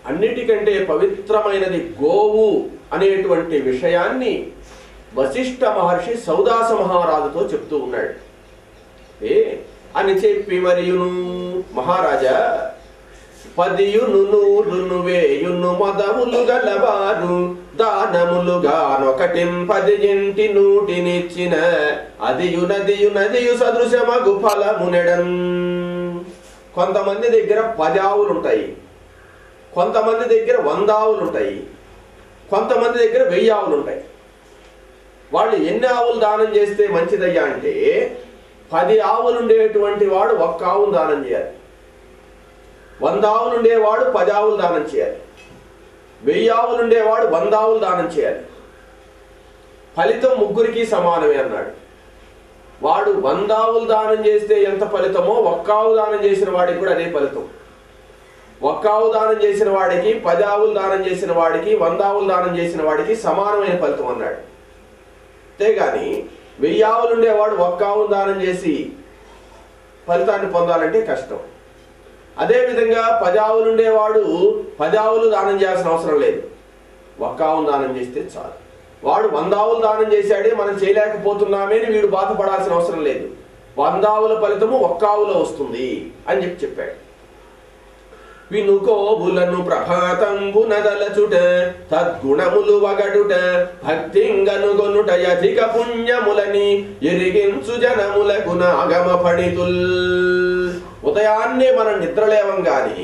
అన్నిటికంటే పవిత్రమైనది గోవు అనేటువంటి విషయాన్ని వశిష్ఠ మహర్షి సౌదాస మహారాజుతో చెప్తూ ఉన్నాడు ఏ అని చెప్పి మరియును మహారాజా పదియును నూరును వేయును మదములు గలవారు దానములుగానొకటిం పది ఇంటి నూటినిచ్చిన అదియునదియు నదియు సదృశమగు ఫలమునెడం కొంతమంది దగ్గర పది ఆవులు ఉంటాయి కొంతమంది దగ్గర వంద ఆవులు ఉంటాయి కొంతమంది దగ్గర వెయ్యి ఆవులు ఉంటాయి వాళ్ళు ఎన్ని ఆవులు దానం చేస్తే మంచిదయ్యా అంటే పది ఆవులు ఉండేటువంటి వాడు ఒక్క ఆవును దానం చేయాలి వంద ఆవులు ఉండేవాడు పది ఆవులు దానం చేయాలి వెయ్యి ఆవులు ఉండేవాడు వంద ఆవులు దానం చేయాలి ఫలితం ముగ్గురికి సమానమే అన్నాడు వాడు వంద ఆవులు దానం చేస్తే ఎంత ఫలితమో ఒక్క ఆవు దానం చేసిన వాడికి కూడా అదే ఫలితం ఒక్క ఆవు దానం చేసిన వాడికి పది ఆవులు దానం చేసిన వాడికి వంద ఆవులు దానం చేసిన వాడికి సమానమైన ఫలితం అన్నాడు అంతేగాని వెయ్యి ఆవులు ఉండేవాడు ఒక్క ఆవును దానం చేసి ఫలితాన్ని పొందాలంటే కష్టం అదేవిధంగా పది ఆవులు ఉండేవాడు పది ఆవులు దానం చేయాల్సిన అవసరం లేదు ఒక్క ఆవును దానం చేస్తే చాలు వాడు వంద ఆవులు దానం చేశాడే మనం చేయలేకపోతున్నామే అని వీడు బాధపడాల్సిన అవసరం లేదు వంద ఆవుల ఫలితము ఒక్క ఆవులో వస్తుంది అని చెప్పి చెప్పాడు వినుకోబులను ప్రభాతంబు నదలచుట తద్గుణములు వగడుట భక్తింగనుగొనుట అధిక పుణ్యములని ఎరిగించు జనములకు నాగమ పణితుల్ ఉదయాన్నే మనం నిద్రలేవంగానే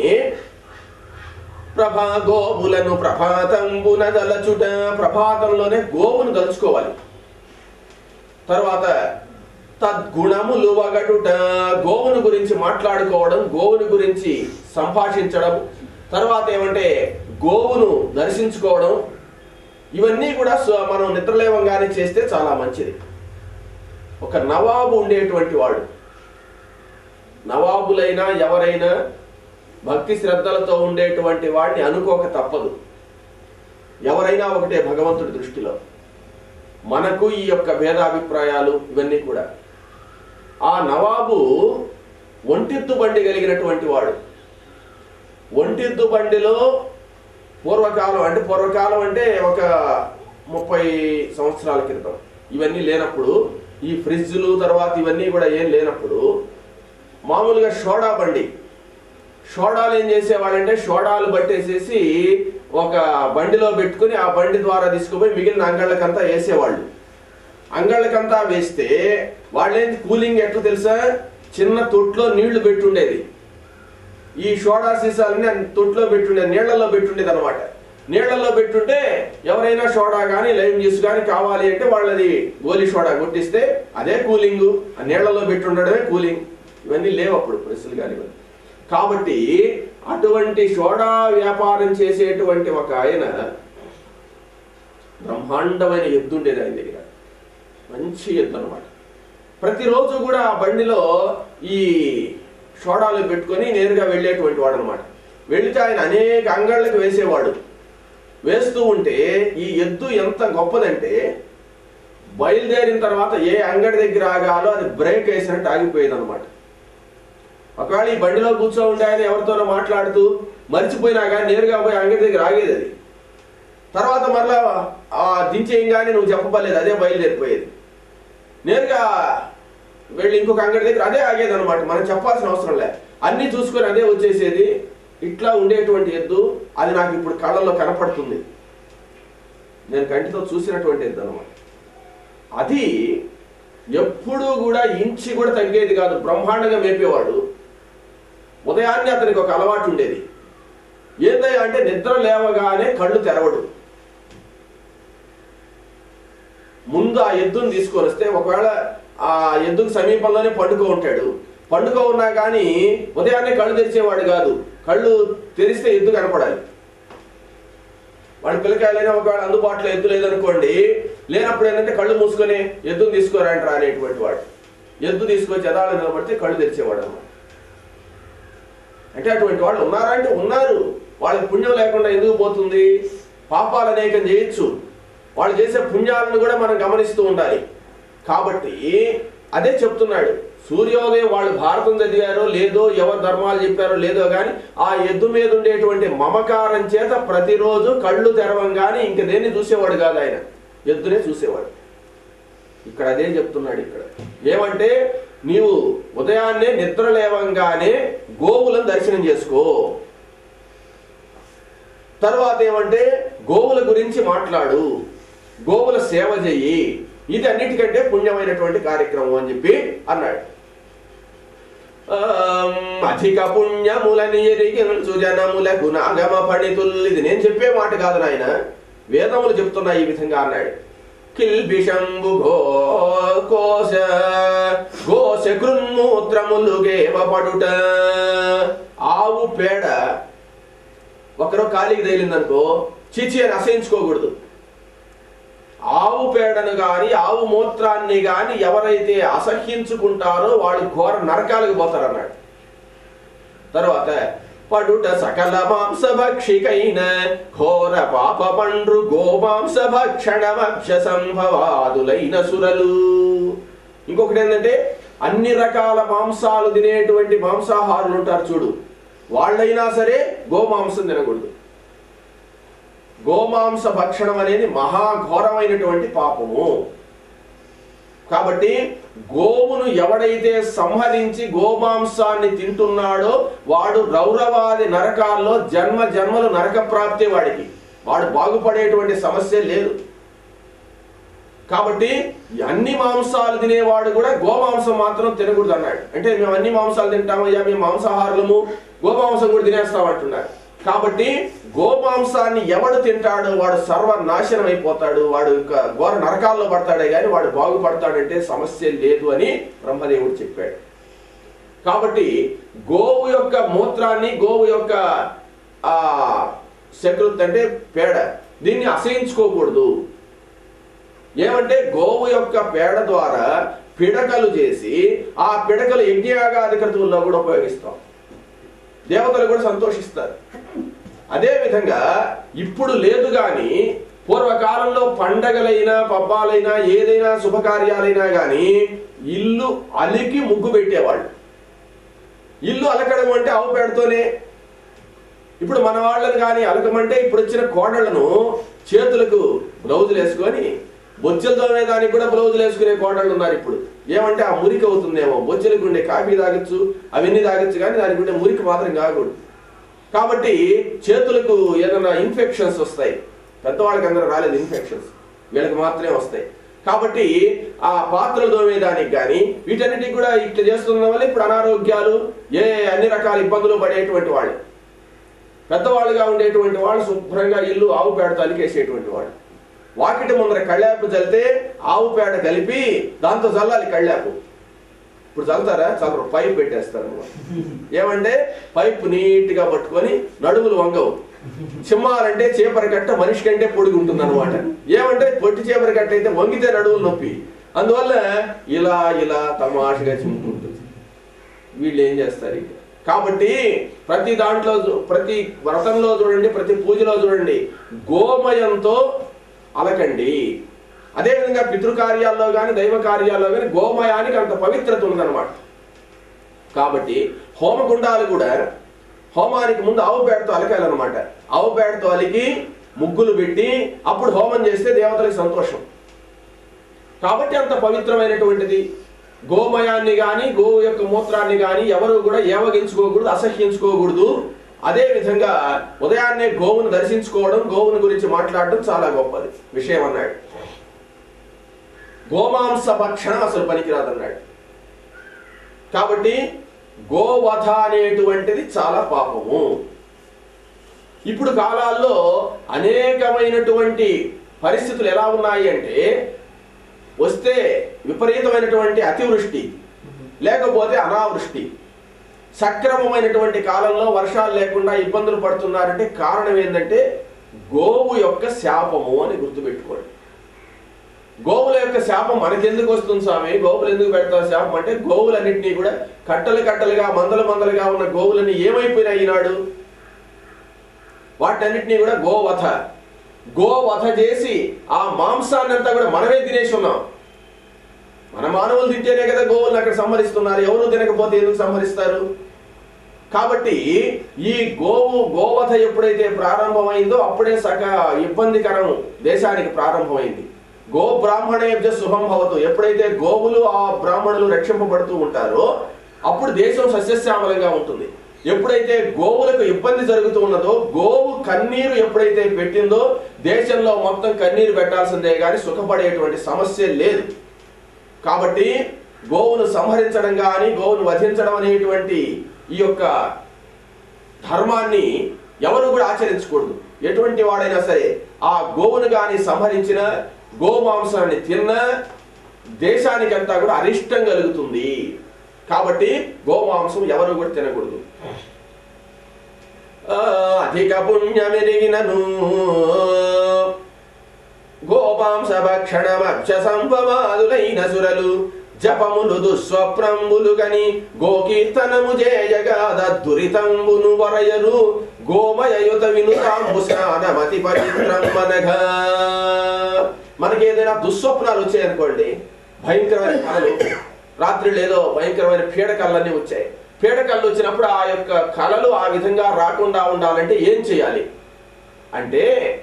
ప్రభా గోవులను ప్రభాతంబు నదలచుట ప్రభాతంలోనే గోవును దలుచుకోవాలి తర్వాత తద్గుణములు వగడుట గోవుని గురించి మాట్లాడుకోవడం గోవుని గురించి సంభాషించడం తర్వాత ఏమంటే గోవును దర్శించుకోవడం ఇవన్నీ కూడా స్వ- మనం నిద్రలేవంగానే చేస్తే చాలా మంచిది ఒక నవాబు ఉండేటువంటి వాడు నవాబులైనా ఎవరైనా భక్తి శ్రద్ధలతో ఉండేటువంటి వాడిని అనుకోక తప్పదు ఎవరైనా ఒకటే భగవంతుడి దృష్టిలో మనకు ఈ యొక్క భేదాభిప్రాయాలు ఇవన్నీ కూడా ఆ నవాబు ఒంటెత్తు బండి కలిగినటువంటి వాడు ఒంటెత్తు బండిలో పూర్వకాలం అంటే పూర్వకాలం అంటే ఒక ముప్పై సంవత్సరాల క్రితం ఇవన్నీ లేనప్పుడు ఈ ఫ్రిడ్జ్లు తర్వాత ఇవన్నీ కూడా ఏం లేనప్పుడు మామూలుగా సోడా బండి సోడాలు ఏం చేసేవాళ్ళంటే సోడాలు పట్టేసేసి ఒక బండిలో పెట్టుకుని ఆ బండి ద్వారా తీసుకుపోయి మిగిలిన అంగళ్ళకంతా వేసేవాళ్ళు అంగళ్ళకంతా వేస్తే వాళ్ళేంటి కూలింగ్ ఎట్లా తెలుసా చిన్న తొట్లో నీళ్లు పెట్టుండేది ఈ సోడా సీసాలని తొట్లో పెట్టుండేది నీళ్లలో పెట్టుండేది అనమాట నీళ్లలో పెట్టుంటే ఎవరైనా సోడా కానీ లైమ్ జ్యూస్ కానీ కావాలి అంటే వాళ్ళది గోలీ సోడా కొట్టిస్తే అదే కూలింగ్ ఆ నీళ్లలో పెట్టుండడమే కూలింగ్ ఇవన్నీ లేవు అప్పుడు ప్రెస్సులు కానీ ఇవన్నీ. కాబట్టి అటువంటి సోడా వ్యాపారం చేసేటువంటి ఒక ఆయన బ్రహ్మాండమైన ఎద్దు ఉండేది ఆయన దగ్గర మంచి ఎద్దు అనమాట ప్రతిరోజు కూడా ఆ బండిలో ఈ సోడాలు పెట్టుకొని నేరుగా వెళ్ళేటువంటి వాడు అనమాట వెళితే ఆయన అనేక అంగళ్ళకి వేసేవాడు వేస్తూ ఉంటే ఈ ఎద్దు ఎంత గొప్పదంటే బయలుదేరిన తర్వాత ఏ అంగడి దగ్గర ఆగాలో అది బ్రేక్ వేసినట్టు ఆగిపోయేది అనమాట ఒకవేళ ఈ బండిలో కూర్చో ఉంటే ఆయన ఎవరితోనో మాట్లాడుతూ మర్చిపోయినా కానీ నేరుగా పోయి అంగడి దగ్గర ఆగేది అది తర్వాత మరలా ఆ దించేయంగానే నువ్వు చెప్పలేదు అదే బయలుదేరిపోయేది నేరుగా వెళ్ళి ఇంకొక అంగడి దగ్గర అదే ఆగేది అనమాట మనం చెప్పాల్సిన అవసరం లే అన్ని చూసుకొని అదే వచ్చేసేది ఇట్లా ఉండేటువంటి ఎద్దు అది నాకు ఇప్పుడు కళ్ళల్లో కనపడుతుంది నేను కంటితో చూసినటువంటి ఎద్దు అనమాట అది ఎప్పుడూ కూడా ఇంచి కూడా తగ్గేది కాదు బ్రహ్మాండంగా మేపేవాడు ఉదయాన్నే అతనికి ఒక అలవాటు ఉండేది ఏందయ్యా అంటే నిద్ర లేవగానే కళ్ళు తెరవడు ముందు ఆ ఎద్దును తీసుకొని వస్తే ఒకవేళ ఆ ఎద్దుకు సమీపంలోనే పండుకో ఉంటాడు పండుకో ఉన్నా కానీ ఉదయాన్నే కళ్ళు తెరిచేవాడు కాదు కళ్ళు తెరిస్తే ఎద్దు కనపడాలి వాడి పిల్లకాయలైనా ఒకవేళ అందుబాటులో ఎద్దు లేదనుకోండి లేనప్పుడు ఏంటంటే కళ్ళు మూసుకొని ఎద్దును తీసుకోరంటారా అనేటువంటి వాడు ఎద్దు తీసుకొచ్చి ఎదాలు నిలబడితే కళ్ళు తెరిచేవాడు అన్నమాట అంటే అటువంటి వాళ్ళు ఉన్నారా అంటే ఉన్నారు వాళ్ళకి పుణ్యం లేకుండా ఎందుకు పోతుంది పాపాలు అనేకం చేయొచ్చు వాళ్ళు చేసే పుణ్యాలను కూడా మనం గమనిస్తూ ఉండాలి కాబట్టి అదే చెప్తున్నాడు సూర్యోదయం వాళ్ళు భారతం చదివారో లేదో ఎవరు ధర్మాలు చెప్పారో లేదో కానీ ఆ ఎద్దు మీద ఉండేటువంటి మమకారం చేత ప్రతిరోజు కళ్ళు తెరవంగానే ఇంక దేన్ని చూసేవాడు కాదు ఆయన ఎద్దునే చూసేవాడు ఇక్కడ అదే చెప్తున్నాడు ఇక్కడ ఏమంటే నీవు ఉదయాన్నే నిద్ర లేవంగానే గోవులను దర్శనం చేసుకో తర్వాత ఏమంటే గోవుల గురించి మాట్లాడు గోవుల సేవ చెయ్యి ఇది అన్నిటికంటే పుణ్యమైనటువంటి కార్యక్రమం అని చెప్పి అన్నాడు ఆమ్, అధిక పుణ్యములని ఎరిగించు జనములకు నాగమ పండితులు ఇది నేను చెప్పే మాట కాదు నాయన వేదములు చెప్తున్నాయి ఈ విధంగా అన్నాడు కిల్బిషంబు గో కోశ గోశ కృన్మూత్రములు గేవ పడుట ఆవు పేడ ఒకరో ఖాళీకి తగిలిందనుకో చిచి అని అసహించుకోకూడదు ఆవు పేడను గాని ఆవు మూత్రాన్ని గాని ఎవరైతే అసహ్యించుకుంటారో వాళ్ళు ఘోర నరకాలకు పోతారు అన్నాడు తర్వాత పడుట సకల మాంస భక్షికైన ఘోర పాప పండ్రు గోమాంస భక్షణమక్ష సంభవాదులైన సురలు ఇంకొకటి ఏంటంటే అన్ని రకాల మాంసాలు తినేటువంటి మాంసాహారులు ఉంటారు చూడు వాళ్ళైనా సరే గోమాంసం తినకూడదు గోమాంస భక్షణం అనేది మహాఘోరమైనటువంటి పాపము కాబట్టి గోవును ఎవడైతే సంహరించి గోమాంసాన్ని తింటున్నాడో వాడు రౌరవాది నరకాల్లో జన్మ జన్మలు నరక ప్రాప్తి వాడికి వాడు బాగుపడేటువంటి సమస్య లేదు కాబట్టి అన్ని మాంసాలు తినేవాడు కూడా గోమాంసం మాత్రం తినకూడదు అన్నాడు అంటే మేము అన్ని మాంసాలు తింటామయ్యా మేము మాంసాహారులము గోమాంసం కూడా తినేస్తాం అంటున్నారు కాబట్టి గోమాంసాన్ని ఎవడు తింటాడో వాడు సర్వనాశనం అయిపోతాడు వాడు ఇక ఘోర నరకాల్లో పడతాడే కానీ వాడు బాగుపడతాడంటే సమస్య లేదు అని బ్రహ్మదేవుడు చెప్పాడు కాబట్టి గోవు యొక్క మూత్రాన్ని గోవు యొక్క ఆ శకృత్ అంటే పేడ దీన్ని అసహించుకోకూడదు ఏమంటే గోవు యొక్క పేడ ద్వారా పిడకలు చేసి ఆ పిడకలు యజ్ఞయాగాది క్రతువుల్లో కూడా ఉపయోగిస్తాం దేవతలు కూడా సంతోషిస్తారు అదే విధంగా ఇప్పుడు లేదు గాని పూర్వకాలంలో పండగలైనా పబ్బాలైనా ఏదైనా శుభకార్యాలైనా గాని ఇల్లు అలికి ముగ్గు పెట్టేవాళ్ళు ఇల్లు అలకడం అంటే ఆవు పేడతోనే ఇప్పుడు మన వాళ్ళని కానీ అలకమంటే ఇప్పుడు వచ్చిన కోడళ్లను చేతులకు బ్లౌజులు వేసుకొని బొచ్చెలు తోమేదానికి కూడా బ్లౌజులు వేసుకునే కోడళ్ళు ఉన్నారు ఇప్పుడు ఏమంటే ఆ మురికి అవుతుందేమో బొచ్చెలకు ఉండే కాఫీ తాగొచ్చు అవన్నీ తాగొచ్చు కానీ దానికి ఉండే మురికి మాత్రం కాకూడదు కాబట్టి చేతులకు ఏదైనా ఇన్ఫెక్షన్స్ వస్తాయి పెద్దవాళ్ళకి అందరూ రాలేదు ఇన్ఫెక్షన్స్ వీళ్ళకి మాత్రమే వస్తాయి కాబట్టి ఆ పాత్రలు తోమేదానికి కానీ వీటన్నిటికి కూడా ఇట్లా చేస్తున్న వల్ల ఇప్పుడు అనారోగ్యాలు ఏ అన్ని రకాల ఇబ్బందులు పడేటువంటి వాళ్ళు పెద్దవాళ్ళుగా ఉండేటువంటి వాళ్ళు శుభ్రంగా ఇల్లు ఆవు పేడతో అలికేసేటువంటి వాళ్ళు వాకిటి ముందర కళ్ళాపు చల్లితే ఆవు పేడ కలిపి దాంతో చల్లాలి కళ్ళాపు ఇప్పుడు చల్లుతారా చల్లరు పైప్ పెట్టేస్తారు అన్నమాట. ఏమంటే పైప్ నీట్ గా పట్టుకొని నడుములు వంగవు సింహాలంటే చేపర కట్ట మనిషి కంటే పొడిగి ఉంటుంది అనమాట ఏమంటే పొట్టి చేపర కట్ట అయితే వంగితే నడువులు నొప్పి అందువల్ల ఇలా ఇలా తమాషగా చింపుకుంటుంది వీళ్ళు ఏం చేస్తారు ఇక కాబట్టి ప్రతి దాంట్లో చూ- ప్రతి వ్రతంలో చూడండి ప్రతి పూజలో చూడండి గోమయంతో అలకండి అదేవిధంగా పితృకార్యాల్లో కానీ దైవ కార్యాల్లో కానీ గోమయానికి అంత పవిత్రత ఉందన్నమాట కాబట్టి హోమగుండాలు కూడా హోమానికి ముందు ఆవు పేడతో అలకాలన్నమాట ఆవు పేడతో అలికి ముగ్గులు పెట్టి అప్పుడు హోమం చేస్తే దేవతలకు సంతోషం కాబట్టి అంత పవిత్రమైనటువంటిది గోమయాన్ని గాని గోవు యొక్క మూత్రాన్ని గాని ఎవరు కూడా ఏవగించుకోకూడదు అసహ్యించుకోకూడదు అదే విధంగా ఉదయాన్నే గోవును దర్శించుకోవడం గోవుని గురించి మాట్లాడడం చాలా గొప్పది విషయం అన్నాడు గోమాంస భక్షణ అసలు పనికిరాదన్నాడు కాబట్టి గోవధ అనేటువంటిది చాలా పాపము ఇప్పుడు కాలాల్లో అనేకమైనటువంటి పరిస్థితులు ఎలా ఉన్నాయి అంటే వస్తే విపరీతమైనటువంటి అతివృష్టి లేకపోతే అనావృష్టి సక్రమమైనటువంటి కాలంలో వర్షాలు లేకుండా ఇబ్బందులు పడుతున్నారంటే కారణం ఏంటంటే గోవు యొక్క శాపము అని గుర్తుపెట్టుకోండి గోవుల యొక్క శాపం మనకెందుకు వస్తుంది స్వామి గోవులు ఎందుకు పెడతారు శాపం అంటే గోవులన్నింటినీ కూడా కట్టలు కట్టలుగా మందలు మందలుగా ఉన్న గోవులన్నీ ఏమైపోయినాయి ఈనాడు వాటన్నిటినీ కూడా గోవధ గోవధ చేసి ఆ మాంసాన్ని అంతా కూడా మనమే తినేసి ఉన్నాం మన మానవులు తింటేనే కదా గోవులను అక్కడ సంహరిస్తున్నారు ఎవరు తినకపోతే ఎందుకు సంహరిస్తారు కాబట్టి ఈ గోవు గోవధ ఎప్పుడైతే ప్రారంభమైందో అప్పుడే సగ ఇబ్బందికరం దేశానికి ప్రారంభమైంది గో బ్రాహ్మణేభ్య శుభం భవతు ఎప్పుడైతే గోవులు ఆ బ్రాహ్మణులు రక్షింపబడుతూ ఉంటారో అప్పుడు దేశం సస్యశ్యామలంగా ఉంటుంది ఎప్పుడైతే గోవులకు ఇబ్బంది జరుగుతూ ఉన్నదో గోవు కన్నీరు ఎప్పుడైతే పెట్టిందో దేశంలో మొత్తం కన్నీరు పెట్టాల్సిందే కానీ సుఖపడేటువంటి సమస్య లేదు కాబట్టి గోవును సంహరించడం కానీ గోవును వధించడం అనేటువంటి ఈ యొక్క ధర్మాన్ని ఎవరు కూడా ఆచరించకూడదు ఎటువంటి వాడైనా సరే ఆ గోవును కానీ సంహరించిన గోమాంసాన్ని తిన్న దేశానికంతా కూడా అరిష్టం కలుగుతుంది కాబట్టి గోమాంసం ఎవరు కూడా తినకూడదు ఆ, అధిక పుణ్యమెరిగినను గోపాంస భక్షణమక్ష సంపవాదులైన సురలు జపములు దుస్వప్రంబులు గని గోకీర్తనము జయగాద దురితంబును వరయరు గోమయయుత వినుతాంబు స్నానమతి పవిత్రమ్మనగా మనకి ఏదైనా దుస్వప్నాలు వచ్చాయనుకోండి భయంకరమైన కళలు రాత్రి లేదో భయంకరమైన పీడకలన్నీ వచ్చాయి పీడకళ్ళు వచ్చినప్పుడు ఆ యొక్క కళలు ఆ విధంగా రాకుండా ఉండాలంటే ఏం చేయాలి అంటే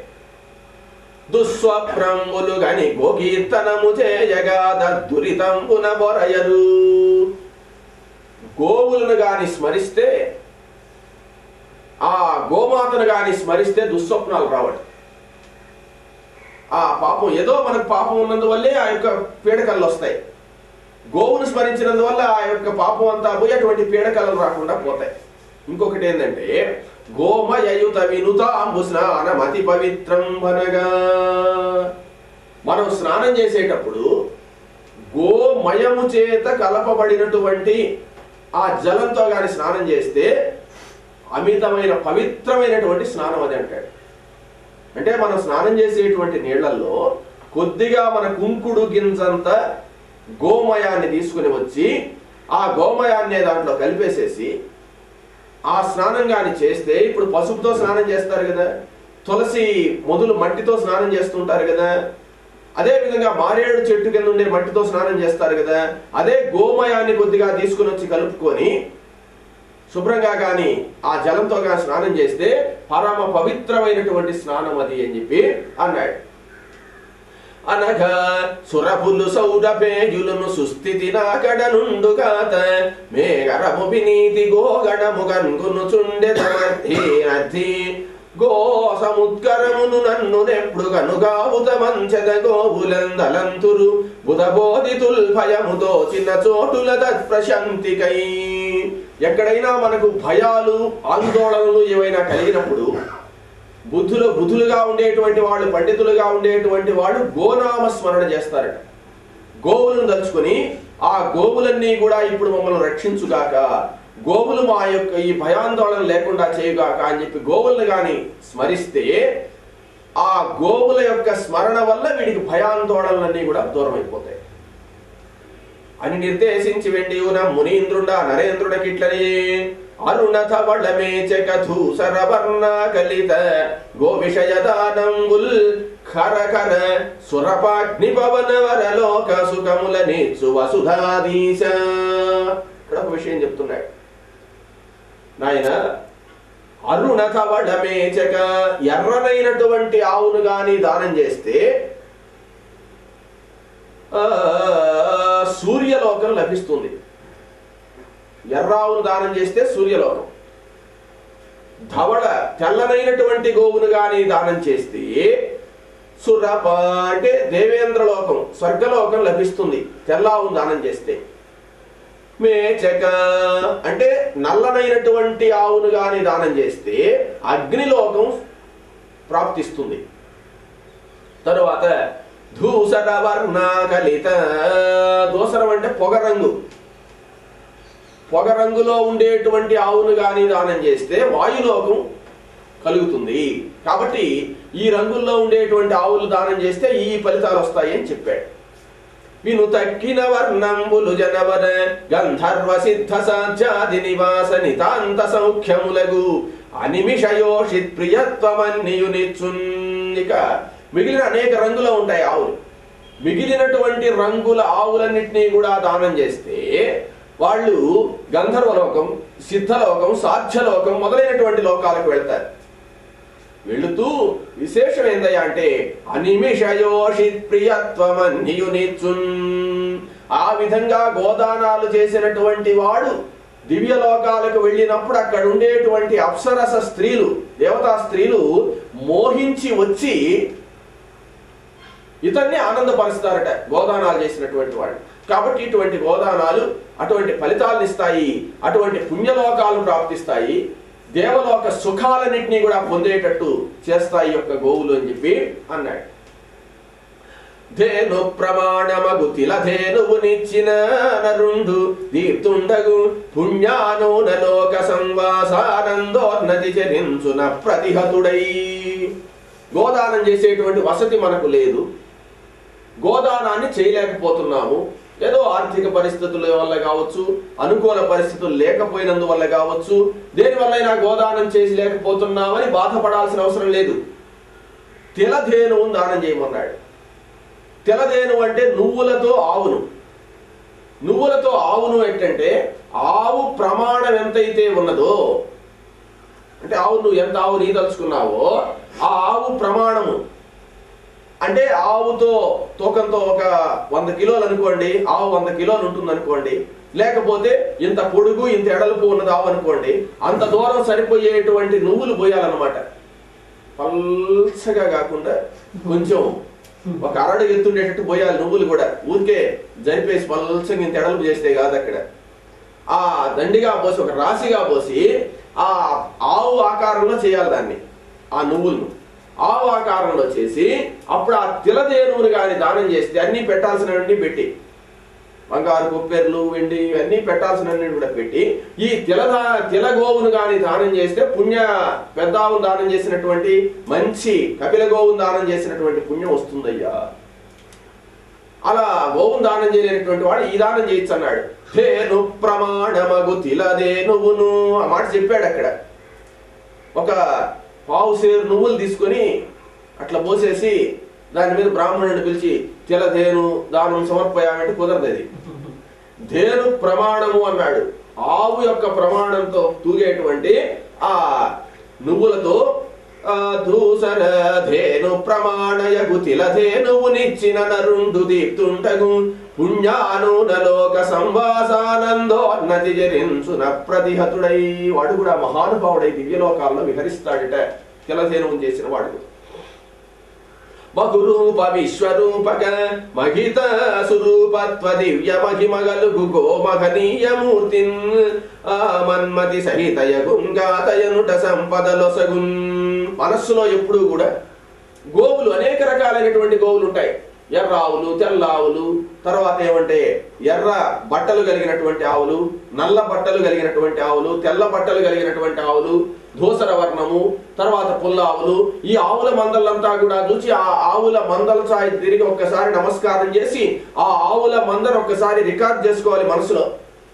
దుస్వప్రములు గని గోకీర్తనము చేయగా దురితంపున బొరయరు గోవులను గాని స్మరిస్తే ఆ గోమాతను గాని స్మరిస్తే దుస్వప్నాలు రావడం ఆ పాపం ఏదో మనకు పాపం ఉన్నందువల్లే ఆ యొక్క పీడకలు వస్తాయి గోవును స్మరించినందువల్ల ఆ యొక్క పాపం అంతా పోయి అటువంటి పీడకలు రాకుండా పోతాయి ఇంకొకటి ఏంటంటే గోమయయుత వినుతాంబు స్నానం అతి పవిత్రం అనగా మనం స్నానం చేసేటప్పుడు గోమయము చేత కలపబడినటువంటి ఆ జలంతో గాని స్నానం చేస్తే అమితమైన పవిత్రమైనటువంటి స్నానం అది అంటాడు అంటే మనం స్నానం చేసేటువంటి నీళ్లలో కొద్దిగా మన కుంకుడు గింజంత గోమయాన్ని తీసుకుని వచ్చి ఆ గోమయాన్ని దాంట్లో కలిపేసేసి ఆ స్నానం కానీ చేస్తే ఇప్పుడు పసుపుతో స్నానం చేస్తారు కదా తులసి మొదలు మట్టితో స్నానం చేస్తుంటారు కదా అదే విధంగా మారేడు చెట్టు కింద ఉండే మట్టితో స్నానం చేస్తారు కదా అదే గోమయాన్ని కొద్దిగా తీసుకుని వచ్చి కలుపుకొని శుభ్రంగా కానీ ఆ జలంతో కానీ స్నానం చేస్తే పరమ పవిత్రమైనటువంటి స్నానం అది అని చెప్పి అన్నాడు అనగా సురపులు సౌరపేయులను సుస్థితి నాకడ నుండు కాత మేఘరము వినీతి గోగణము కన్గును చుండెదమర్థి గో సముద్గరమును నన్ను నెప్పుడు కనుగావుత మంచెద గోవులందలంతురు బుధబోధితుల్ భయముతో చిన్న చోటుల తత్ప్రశాంతికై ఎక్కడైనా మనకు భయాలు ఆందోళనలు ఏవైనా కలిగినప్పుడు బుద్ధులు బుద్ధులుగా ఉండేటువంటి వాళ్ళు పండితులుగా ఉండేటువంటి వాళ్ళు గోనామ స్మరణ చేస్తారట గోవులను తలుచుకొని ఆ గోవులన్నీ కూడా ఇప్పుడు మమ్మల్ని రక్షించుగాక గోవులు మా యొక్క ఈ భయాందోళన లేకుండా చేయుగాక అని చెప్పి గోవులను కానీ స్మరిస్తే ఆ గోవుల యొక్క స్మరణ వల్ల వీడికి భయాందోళనలన్నీ కూడా దూరం అయిపోతాయి అని నిర్దేశించి వెండి మునీంద్రుడ నరేంద్రుడకిట్లని అరుణథ వళమేచక ధూసర వర్ణ కలిత గో విషయదానంబుల్ ఖర ఖర సురపాగ్ని పవన వరలోక సుఖముల నేర్చు వసుధాదీశ ఇక్కడ ఒక విషయం చెప్తున్నాడు నాయన అరుణథ వళమేచక ఎర్రనైనటువంటి ఆవును గాని దానం చేస్తే ఆ, సూర్యలోకం లభిస్తుంది ఎర్రావును దానం చేస్తే సూర్యలోకం ధవళ తెల్లనైనటువంటి గోవును గాని దానం చేస్తే సురప అంటే దేవేంద్ర లోకం స్వర్గలోకం లభిస్తుంది తెల్లావును దానం చేస్తే మేచక అంటే నల్లనైనటువంటి ఆవును గాని దానం చేస్తే అగ్నిలోకం ప్రాప్తిస్తుంది తరువాత ధూసర వర్ణ కలిత దూసరం అంటే పొగ రంగు పొగ రంగులో ఉండేటువంటి ఆవును గాని దానం చేస్తే వాయులోకం కలుగుతుంది కాబట్టి ఈ రంగుల్లో ఉండేటువంటి ఆవులు దానం చేస్తే ఈ ఫలితాలు వస్తాయి అని చెప్పాడు విను తక్కిన వర్ణంబులు జనవర గంధర్వ సిద్ధ సాధ్యాది నివాస నితాంత సౌఖ్యములగు అనిమిషయోషిత్ ప్రియత్వమన్నియునిచ్చున్ ఇక మిగిలిన అనేక రంగులో ఉంటాయి ఆవులు మిగిలినటువంటి రంగుల ఆవులన్నింటినీ కూడా దానం చేస్తే వాళ్ళు గంధర్వలోకం సిద్ధలోకం సాధ్యలోకం మొదలైనటువంటి లోకాలకు వెళ్తారు వెళుతూ విశేషం ఏందయ్యా అంటే అనిమిషయోషిత్ ప్రియత్వమన్యునిచున్ ఆ విధంగా గోదానాలు చేసినటువంటి వాడు దివ్య లోకాలకు వెళ్ళినప్పుడు అక్కడ ఉండేటువంటి అప్సరస స్త్రీలు దేవతా స్త్రీలు మోహించి వచ్చి ఇతన్ని ఆనందపరుస్తారట గోదానాలు చేసినటువంటి వాళ్ళు కాబట్టి ఇటువంటి గోదానాలు అటువంటి ఫలితాలను ఇస్తాయి అటువంటి పుణ్యలోకాలు ప్రాప్తిస్తాయి దేవలోక సుఖాలన్నింటినీ కూడా పొందేటట్టు చేస్తాయి ఈ యొక్క గోవులు అని చెప్పి అన్నాడు ధేను ప్రమాణమగు తిలధేనువు నిచ్చిన నరుండు దీప్తుండగు పుణ్యానూనలోక సంవాసానందోన్నతి చరించున ప్రతిహతుడై గోదానం చేసేటువంటి వసతి మనకు లేదు గోదానాన్ని చేయలేకపోతున్నాము ఏదో ఆర్థిక పరిస్థితుల వల్ల కావచ్చు అనుకూల పరిస్థితులు లేకపోయినందువల్ల కావచ్చు దేని వల్లైనా గోదానం చేసి లేకపోతున్నామని బాధపడాల్సిన అవసరం లేదు తిలధేనువును దానం చేయమన్నాడు తెలదేను అంటే నువ్వులతో ఆవును నువ్వులతో ఆవును ఏంటంటే ఆవు ప్రమాణం ఎంతైతే ఉన్నదో అంటే ఆవు నువ్వు ఎంత ఆవు నీ తలుచుకున్నావో ఆ ఆవు ప్రమాణము అంటే ఆవుతో తూకంతో ఒక వంద కిలోలు అనుకోండి ఆవు వంద కిలోలు ఉంటుంది అనుకోండి లేకపోతే ఇంత పొడుగు ఇంత ఎడల్పు ఉన్నది ఆవు అనుకోండి అంత దూరం సరిపోయేటువంటి నువ్వులు పోయాలన్నమాట పల్చగా కాకుండా కొంచెం ఒక అరడు ఎత్తుండేటట్టు పోయాలి నువ్వులు కూడా ఊరికే జరిపేసి పల్చగా ఇంత ఎడల్పు చేస్తే కాదు అక్కడ ఆ దండిగా పోసి ఒక రాశిగా పోసి ఆ ఆవు ఆకారంలో చేయాలి దాన్ని ఆ నువ్వులను ఆవు ఆకారంలో చేసి అప్పుడు ఆ తిలదేనువుని కానీ దానం చేస్తే అన్ని పెట్టాల్సినవన్నీ పెట్టి బంగారు కొప్పెర్లు వెండి ఇవన్నీ పెట్టాల్సినవన్నీ కూడా పెట్టి ఈ తిలదా తిలగోవును కానీ దానం చేస్తే పుణ్య పెద్ద ఆవును దానం చేసినటువంటి మంచి కపిల గోవును దానం చేసినటువంటి పుణ్యం వస్తుందయ్యా అలా గోవును దానం చేయలేనటువంటి వాడు ఈ దానం చేయొచ్చు అన్నాడు ధేను ప్రమాణమగు తిలదేనువును ఆ మాట చెప్పాడు అక్కడ ఒక పావు సేరు నువ్వులు తీసుకొని అట్లా పోసేసి దాని మీద బ్రాహ్మణుడిని పిలిచి తిలధేను దానం సమర్పయామంటే కుదరదు అది ధేను ప్రమాణము అన్నాడు ఆవు యొక్క ప్రమాణంతో తూగేటువంటి ఆ నువ్వులతో ఆ దూసర ధేను ప్రమాణయగు తిలధేనువు నిచ్చిన నరుండు దీప్తుంటగు పుణ్యానూనలోక సంవాసానందోన్నతి జరించున ప్రతిహతుడై వాడు కూడా మహానుభావుడై దివ్యలోకాల్లో విహరిస్తాడట తిలధేనువు చేసిన వాడు బహురూప విశ్వరూపక మహిత సురూపత్వ దివ్య మహిమగలుగు గోమహనీయ మూర్తిన్ ఆ మన్మతి సహితయ గుంగాతయనుట సంపదలొసగున్ మనస్సులో ఎప్పుడూ కూడా గోవులు అనేక రకాలైనటువంటి గోవులు ఉంటాయి ఎర్ర ఆవులు తెల్ల ఆవులు తర్వాత ఏమంటే ఎర్ర బట్టలు కలిగినటువంటి ఆవులు నల్ల బట్టలు కలిగినటువంటి ఆవులు తెల్ల బట్టలు కలిగినటువంటి ఆవులు ధూసర వర్ణము తర్వాత పుల్ల ఆవులు ఈ ఆవుల మందలంతా కూడా చూసి ఆ ఆవుల మందల సాయి తిరిగి ఒక్కసారి నమస్కారం చేసి ఆ ఆవుల మందను ఒక్కసారి రికార్డ్ చేసుకోవాలి మనసులో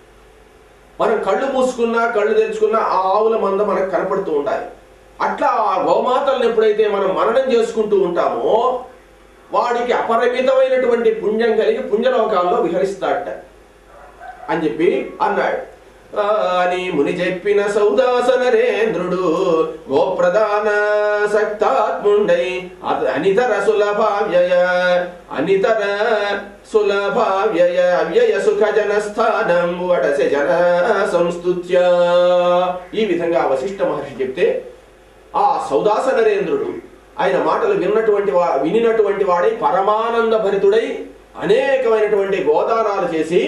మనం కళ్ళు మూసుకున్నా కళ్ళు తెరుచుకున్నా ఆ ఆవుల మంద మనకు కనపడుతూ ఉండాలి అట్లా ఆ గోమాతలను ఎప్పుడైతే మనం మననం చేసుకుంటూ ఉంటామో వాడికి అపరిమితమైనటువంటి పుణ్యం కలిగి పుణ్యలోకాల్లో విహరిస్తాడట అని చెప్పి అన్నాడు ఆ, అని ముని చెప్పిన సౌదాస నరేంద్రుడు గోప్రధాన సక్తాత్ముండై అత- అనితర సులభావ్యయ అనితర సులభావ్యయ అవ్యయ సుఖ జన స్థానం వటసె జన సంస్తుత్య ఈ విధంగా వశిష్ఠ మహర్షి చెప్తే ఆ సౌదాస నరేంద్రుడు ఆయన మాటలు విన్నటువంటి వా వినినటువంటి వాడై పరమానంద భరితుడై అనేకమైనటువంటి గోదానాలు చేసి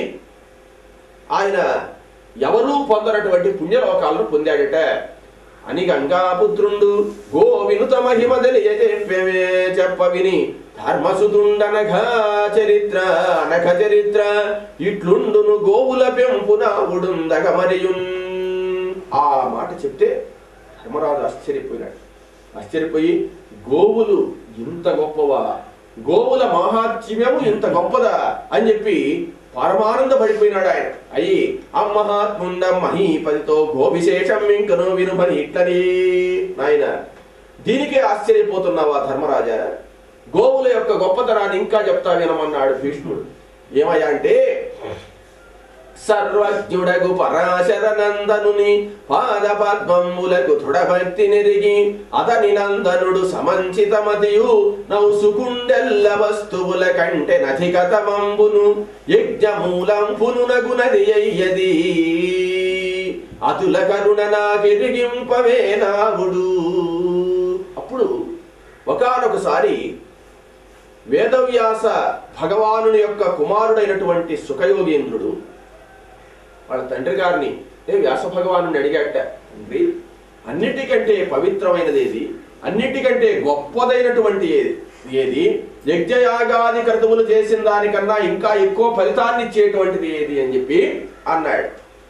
ఆయన ఎవరూ పొందనటువంటి పుణ్యలోకాలను పొందాడట అని గంగాపుత్రుండు గో వినుత మహిమ తెలియజెప్పవే చెప్ప విని ధర్మసుతుండనఘ చరిత్ర అనఘ చరిత్ర ఇట్లుండును గోవుల పెంపున ఉడుందగ మరియున్ ఆ మాట చెప్తే ధర్మరాజు ఆశ్చర్యపోయినాడు ఆశ్చర్యపోయి గోవులు ఇంత గొప్పవా గోవుల మహాత్మ్యము ఇంత గొప్పదా అని చెప్పి పరమానంద పడిపోయినాడు ఆయన అయ్యి అమ్మహాత్ముండ మహీపతితో గోవిశేషం ఇంకను వినుమని ఇట్లని నాయన దీనికే ఆశ్చర్యపోతున్నావా ధర్మరాజా గోవుల యొక్క గొప్పతనాన్ని ఇంకా చెప్తా వినమన్నాడు భీష్ముడు ఏమయ్యా అంటే సర్వజ్ఞుడగు పరాశర నందనుని పాద పద్మములకు దృఢభక్తి నెరిగి అతని నందనుడు సమంచితమతియు నౌసుకుండెల్ల వస్తువుల కంటే నధికతమంబును యజ్ఞమూలంపును నగునది అయ్యది అతుల కరుణ నాకిరిగింపవే నావుడు అప్పుడు ఒకానొకసారి వేదవ్యాస భగవానుని యొక్క కుమారుడైనటువంటి సుఖయోగేంద్రుడు వాళ్ళ తండ్రి గారిని ఏ వ్యాస భగవాను అడిగాట తండ్రి అన్నిటికంటే పవిత్రమైనది ఏది అన్నిటికంటే గొప్పదైనటువంటి ఏది ఏది యజ్ఞయాగాది క్రతువులు చేసిన దానికన్నా ఇంకా ఎక్కువ ఫలితాన్ని ఇచ్చేటువంటిది ఏది అని చెప్పి అన్నాడు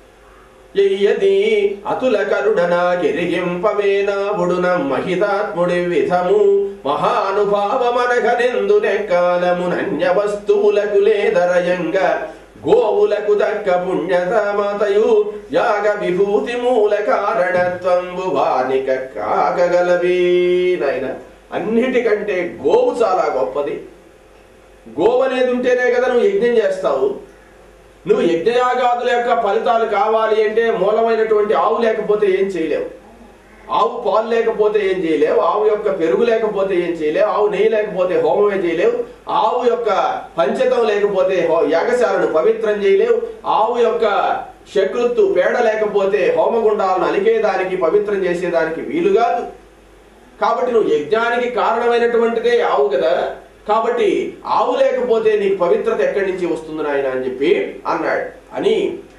ఎయ్యది అతుల కరుణన గిరిగింపవేనావుడున మహితాత్ముడి విధము మహానుభావమనగనెందు నెక్కాలమునన్య వస్తువులకు లేదరయంగా గోవులకు దక్క పుణ్యతమతయు యాగ విభూతి మూల కారణత్వంబు వానిక కాగలవే నాయన అన్నిటికంటే గోవు చాలా గొప్పది గోవు అనేది ఉంటేనే కదా నువ్వు యజ్ఞం చేస్తావు నువ్వు యజ్ఞయాగాదుల యొక్క ఫలితాలు కావాలి అంటే మూలమైనటువంటి ఆవు లేకపోతే ఏం చేయలేవు ఆవు పాలు లేకపోతే ఏం చేయలేవు ఆవు యొక్క పెరుగు లేకపోతే ఏం చేయలేవు ఆవు నెయ్యి లేకపోతే హోమమే చేయలేవు ఆవు యొక్క పంచతం లేకపోతే హో- యాగశాలను పవిత్రం చేయలేవు ఆవు యొక్క శకృత్తు పేడ లేకపోతే హోమగుండాలను అలికేదానికి పవిత్రం చేసేదానికి వీలు కాదు కాబట్టి నువ్వు యజ్ఞానికి కారణమైనటువంటిదే ఆవు కదా కాబట్టి ఆవు లేకపోతే నీకు పవిత్రత ఎక్కడి నుంచి వస్తుంది నాయన అని చెప్పి అన్నాడు అని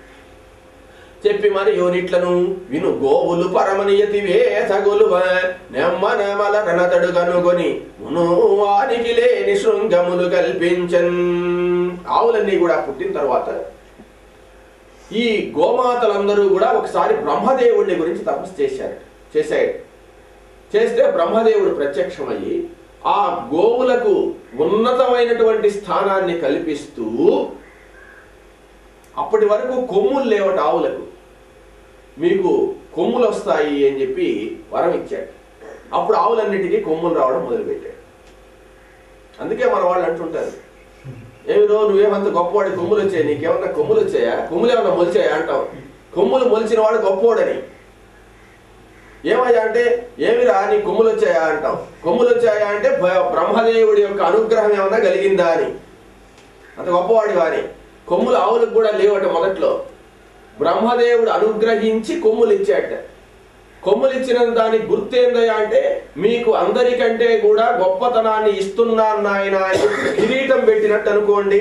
చెప్పి మరి యోనిట్లను విను గోవులు పరమనియతి వేసగొలువ నెమ్మన మలరనతడు కనుగొని మును వానికి లేని శృంగములు కల్పించన్ ఆవులన్నీ కూడా పుట్టిన తర్వాత ఈ గోమాతలందరూ కూడా ఒకసారి బ్రహ్మదేవుడిని గురించి తపస్సు చేశారు చేశాడు చేస్తే బ్రహ్మదేవుడు ప్రత్యక్షమయ్యి ఆ గోవులకు ఉన్నతమైనటువంటి స్థానాన్ని కల్పిస్తూ అప్పటి వరకు కొమ్ములు లేవట ఆవులకు మీకు కొమ్ములు వస్తాయి అని చెప్పి వరం ఇచ్చాడు అప్పుడు ఆవులన్నిటికీ కొమ్ములు రావడం మొదలుపెట్టాడు అందుకే మన వాళ్ళు అంటుంటారు ఏమి రో నువ్వేమంత గొప్పవాడి కొమ్ములు వచ్చాయి నీకేమన్నా కొమ్ములు వచ్చాయా కొమ్ములు ఏమన్నా మొలిచాయా అంటావు కొమ్ములు మొలిచిన వాడు గొప్పవాడని ఏమయ్యా అంటే ఏమిరా నీ కొమ్ములు వచ్చాయా అంటాం కొమ్ములు వచ్చాయా అంటే బ- బ్రహ్మదేవుడి యొక్క అనుగ్రహం ఏమన్నా కలిగిందా అని అంత గొప్పవాడి వాని కొమ్ములు ఆవులకు కూడా లేవట మొదట్లో బ్రహ్మదేవుడు అనుగ్రహించి కొమ్ములు ఇచ్చాట కొమ్ములు ఇచ్చిన దానికి గుర్తేందయ్యా అంటే మీకు అందరికంటే కూడా గొప్పతనాన్ని ఇస్తున్నాను నాయన అని చెప్పి కిరీటం పెట్టినట్టు అనుకోండి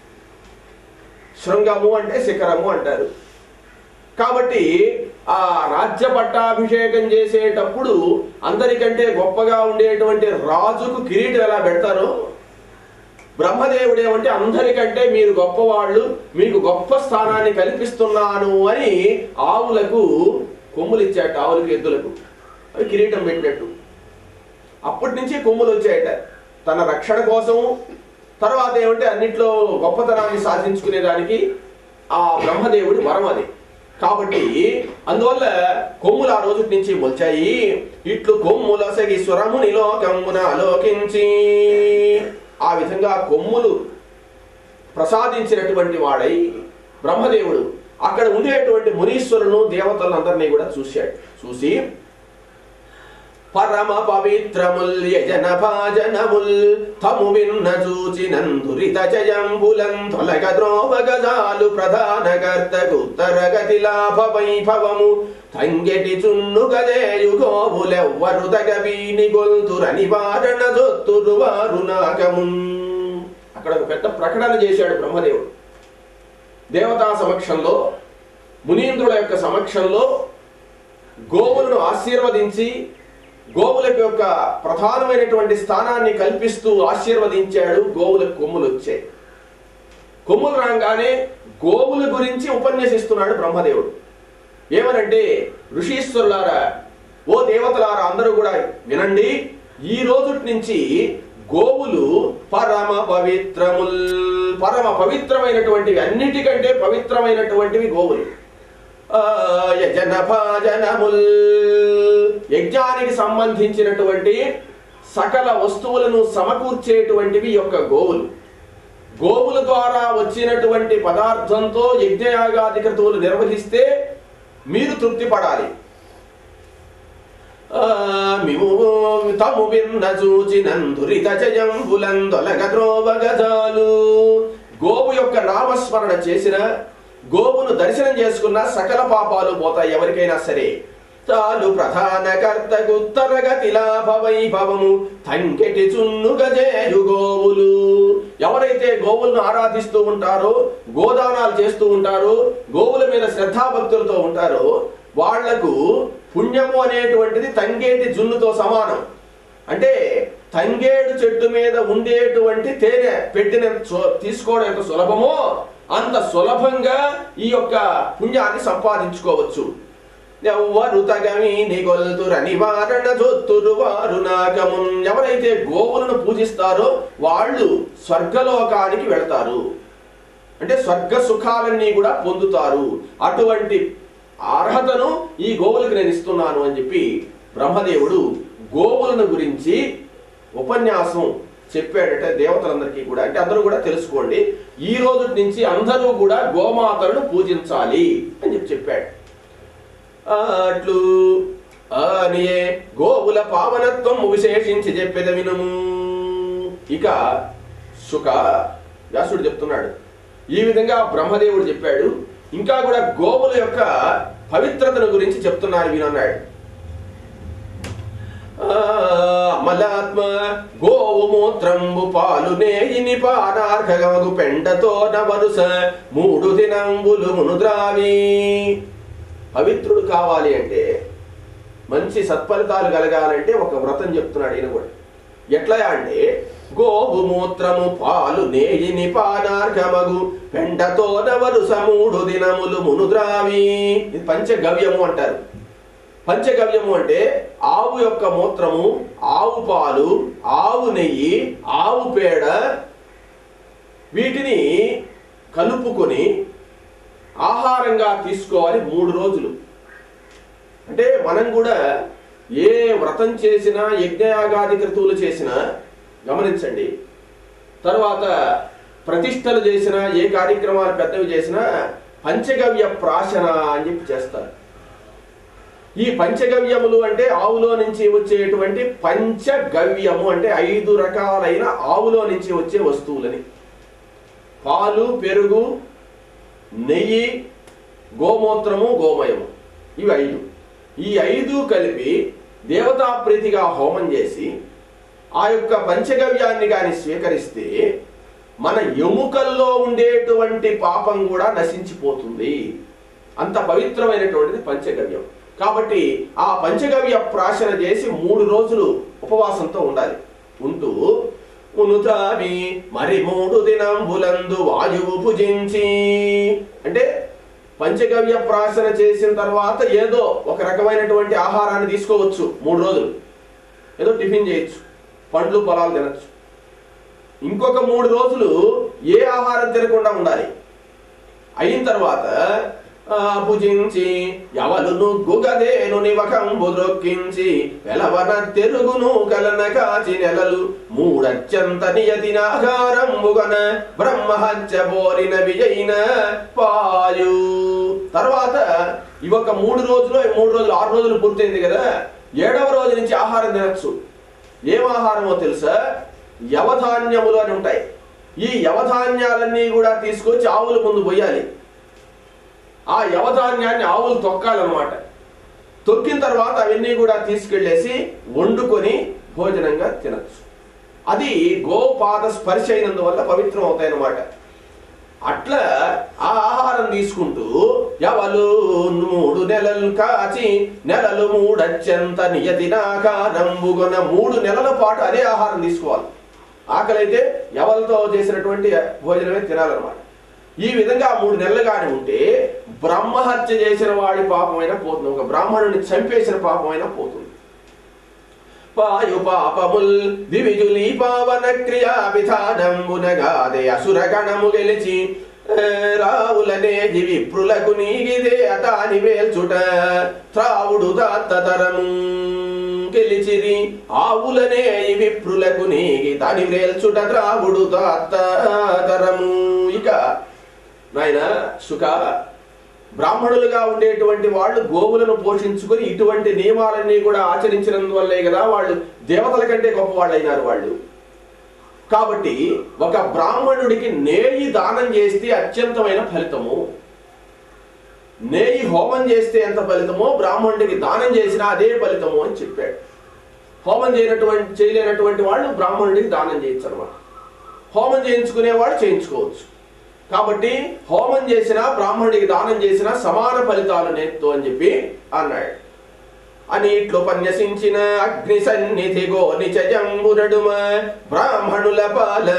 శృంగము అంటే శిఖరము అంటారు కాబట్టి ఆ రాజ్య పట్టాభిషేకం చేసేటప్పుడు అందరికంటే గొప్పగా ఉండేటువంటి రాజుకు కిరీటం ఎలా పెడతారో బ్రహ్మదేవుడు ఏమంటే అందరికంటే మీరు గొప్పవాళ్ళు మీకు గొప్ప స్థానాన్ని కల్పిస్తున్నాను అని ఆవులకు కొమ్ములు ఇచ్చాట ఆవులకు ఎద్దులకు అవి కిరీటం పెట్టినట్టు అప్పటి నుంచి కొమ్ములు వచ్చాయట తన రక్షణ కోసం తర్వాత ఏమంటే అన్నిట్లో గొప్పతనాన్ని సాధించుకునేదానికి ఆ బ్రహ్మదేవుడి వరం అది కాబట్టి అందువల్ల కొమ్ములు ఆ రోజు నుంచి మొల్చాయి ఇట్లు కొమ్ముల సగి స్వరముని లోకమున ఆలోకించి ఆ విధంగా కొమ్ములు ప్రసాదించినటువంటి వాడై బ్రహ్మదేవుడు అక్కడ ఉండేటువంటి మునీశ్వరులను దేవతలందరినీ కూడా చూశాడు చూసి పరమ పవిత్రముల్యజన భాజనముల్ తము విన్న చూచినందురిత జయంబులం తొలగ ద్రోవగజాలు ప్రధాన గర్తగుత్తరగతి లాభ వైభవము తంగెటి చున్ను గదేయు గోవులెవ్వరు తగవీని గొంతుర నివారణ జొత్తురు వారు నాగమున్ అక్కడ ఒక పెద్ద ప్రకటన చేశాడు బ్రహ్మదేవుడు దేవతా సమక్షంలో మునీంద్రుల యొక్క సమక్షంలో గోవులను ఆశీర్వదించి గోవులకు యొక్క ప్రధానమైనటువంటి స్థానాన్ని కల్పిస్తూ ఆశీర్వదించాడు గోవులకు కొమ్ములు వచ్చాయి కొమ్ములు రాగానే గోవుల గురించి ఉపన్యసిస్తున్నాడు బ్రహ్మదేవుడు ఏమనంటే ఋషీశ్వరులారా ఓ దేవతలారా అందరూ కూడా వినండి ఈ రోజు నుంచి గోవులు పరమ పవిత్రముల్ పరమ పవిత్రమైనటువంటివి అన్నిటికంటే పవిత్రమైనటువంటివి గోవులు ఆ, యజన భాజనముల్ యజ్ఞానికి సంబంధించినటువంటి సకల వస్తువులను సమకూర్చేటువంటివి ఈ యొక్క గోవులు గోవుల ద్వారా వచ్చినటువంటి పదార్థంతో యజ్ఞయాగాది క్రతువులు నిర్వహిస్తే మీరు తృప్తి పడాలి ఆ, మిము తము విన్న చూచినందురిత జయంబులందొలగ ద్రోవగజాలు గోవు యొక్క నామస్మరణ చేసిన గోవును దర్శనం చేసుకున్న సకల పాపాలు పోతాయి ఎవరికైనా సరే చాలు ప్రధాన కర్తకు ఉత్తరగతి లాభ వైభవము తంకెటి చున్ను గజేయు గోవులు ఎవరైతే గోవులను ఆరాధిస్తూ ఉంటారో గోదానాలు చేస్తూ ఉంటారో గోవుల మీద శ్రద్ధాభక్తులతో ఉంటారో వాళ్లకు పుణ్యము అనేటువంటిది తంగేటి జున్నుతో సమానం అంటే తంగేడు చెట్టు మీద ఉండేటువంటి తేనె పెట్టిన సో- తీసుకోవడం ఎంత సులభమో అంత సులభంగా ఈ యొక్క పుణ్యాన్ని సంపాదించుకోవచ్చు ఎవ్వరు తగమి నిగొల్తుర నివారణ జొత్తురు వారు నాగమున్ ఎవరైతే గోవులను పూజిస్తారో వాళ్ళు స్వర్గలోకానికి వెళ్తారు అంటే స్వర్గ సుఖాలన్నీ కూడా పొందుతారు అటువంటి అర్హతను ఈ గోవులకు నేను ఇస్తున్నాను అని చెప్పి బ్రహ్మదేవుడు గోవులను గురించి ఉపన్యాసం చెప్పాడట దేవతలందరికీ కూడా అంటే అందరూ కూడా తెలుసుకోండి ఈ రోజు నుంచి అందరూ కూడా గోమాతలను పూజించాలి అని చెప్పి చెప్పాడు అట్లు అనియే గోవుల పావనత్వం విశేషించి చెప్పేద వినుము ఇక సుఖ వ్యాసుడు చెప్తున్నాడు ఈ విధంగా బ్రహ్మదేవుడు చెప్పాడు ఇంకా కూడా గోవుల యొక్క పవిత్రతను గురించి చెప్తున్నారు వినన్నాడు ఆ, అమలాత్మ గోవు మూత్రంబు పాలు నేయిని పానార్ఘగమగు పెండతో నవరుస మూడు దినంబులు మునుద్రావి పవిత్రుడు కావాలి అంటే మంచి సత్ఫలితాలు కలగాలంటే ఒక వ్రతం చెప్తున్నాడు ఈయన కూడా ఎట్లా అంటే గోవు మూత్రము పాలు నేయిని పానార్ఘమగు పెండతో నవరుస మూడు దినములు మునుద్రావి ఇది పంచగవ్యము అంటారు పంచగవ్యము అంటే ఆవు యొక్క మూత్రము ఆవు పాలు ఆవు నెయ్యి ఆవు పేడ వీటిని కలుపుకొని ఆహారంగా తీసుకోవాలి మూడు రోజులు అంటే మనం కూడా ఏ వ్రతం చేసినా యజ్ఞయాగాది క్రతువులు చేసినా గమనించండి తర్వాత ప్రతిష్టలు చేసినా ఏ కార్యక్రమాలు పెద్దవి చేసినా పంచగవ్య ప్రాశన అని చెప్పి చేస్తారు ఈ పంచగవ్యములు అంటే ఆవులో నుంచి వచ్చేటువంటి పంచగవ్యము అంటే ఐదు రకాలైన ఆవులో నుంచి వచ్చే వస్తువులని పాలు పెరుగు నెయ్యి గోమూత్రము గోమయము ఇవి ఐదు ఈ ఐదు కలిపి దేవతా ప్రీతిగా హోమం చేసి ఆ యొక్క పంచగవ్యాన్ని గాని స్వీకరిస్తే మన ఎముకల్లో ఉండేటువంటి పాపం కూడా నశించిపోతుంది అంత పవిత్రమైనటువంటిది పంచగవ్యం కాబట్టి ఆ పంచగవ్య ప్రాశన చేసి మూడు రోజులు ఉపవాసంతో ఉండాలి ఉంటూ ఉనుతావి మరి మూడు దినంబులందు వాయువు భుజించి అంటే పంచగవ్య ప్రాశన చేసిన తర్వాత ఏదో ఒక రకమైనటువంటి ఆహారాన్ని తీసుకోవచ్చు మూడు రోజులు ఏదో టిఫిన్ చేయొచ్చు పండ్లు పొలాలు తినచ్చు ఇంకొక మూడు రోజులు ఏ ఆహారం తినకుండా ఉండాలి అయిన తర్వాత ఆ, భుజించి ఎవలును గుగదేను నివకంబు ద్రొక్కించి వెలవన తెరుగును కలన కాచి నెలలు మూడత్యంత నియతి నాగారంబుగన బ్రహ్మహత్య బోరిన విజయిన పాయు తర్వాత ఇవొక మూడు రోజులు ఈ మూడు రోజులు ఆరు రోజులు పూర్తయింది కదా ఏడవ రోజు నుంచి ఆహారం తినచ్చు ఏం ఆహారమో తెలుసా యవధాన్యములు అని ఉంటాయి ఈ యవధాన్యాలన్నీ కూడా తీసుకొచ్చి ఆవుల ముందు పోయాలి ఆ యవధాన్యాన్ని ఆవులు తొక్కాలన్నమాట తొక్కిన తర్వాత అవన్నీ కూడా తీసుకెళ్ళేసి వండుకొని భోజనంగా తినచ్చు అది గోపాద స్పర్శ అయినందువల్ల పవిత్రం అవుతాయి అన్నమాట అట్లా ఆ ఆహారం తీసుకుంటూ ఎవలు మూడు నెలలు కాచి నెలలు మూడత్యంత నియతి నాకారంబుగొన మూడు నెలల పాటు అదే ఆహారం తీసుకోవాలి ఆకలైతే ఎవరితో చేసినటువంటి భోజనమే తినాలన్నమాట ఈ విధంగా మూడు నెలలు కాని ఉంటే బ్రహ్మహత్య చేసిన వాడి పాపమైనా పోతుంది ఒక బ్రాహ్మణుని చంపేసిన పాపమైనా పోతుంది పాయు పాపముల్ దివిజులి పావన క్రియా విధానంబునగాదే అసుర గణము గెలిచి ఏ, రావులనే దివి ప్రులకు నీగిదే అతాని వేల్చుట త్రావుడు దాత్తతరము గెలిచిరి ఆవులనే విప్రులకు నీగి దాని వేల్చుట రావుడు తాత్తరము ఇక నాయన సుఖ బ్రాహ్మణులుగా ఉండేటువంటి వాళ్ళు గోవులను పోషించుకొని ఇటువంటి నియమాలన్నీ కూడా ఆచరించినందువల్లే కదా వాళ్ళు దేవతల కంటే గొప్ప వాళ్ళు అయినారు వాళ్ళు కాబట్టి ఒక బ్రాహ్మణుడికి నేయి దానం చేస్తే అత్యంతమైన ఫలితము నేయి హోమం చేస్తే ఎంత ఫలితమో బ్రాహ్మణుడికి దానం చేసినా అదే ఫలితము అని చెప్పాడు హోమం చేయనటువంటి చేయలేనటువంటి వాళ్ళు బ్రాహ్మణుడికి దానం చేయొచ్చు అనమాట హోమం చేయించుకునేవాడు చేయించుకోవచ్చు కాబట్టి హోమం చేసినా బ్రాహ్మణుడికి దానం చేసినా సమాన ఫలితాలు నేర్తు అని చెప్పి అన్నాడు అని ఇట్లు పన్యసించిన అగ్ని సన్నిధి గో నిచజంబు నడుమ బ్రాహ్మణుల పాల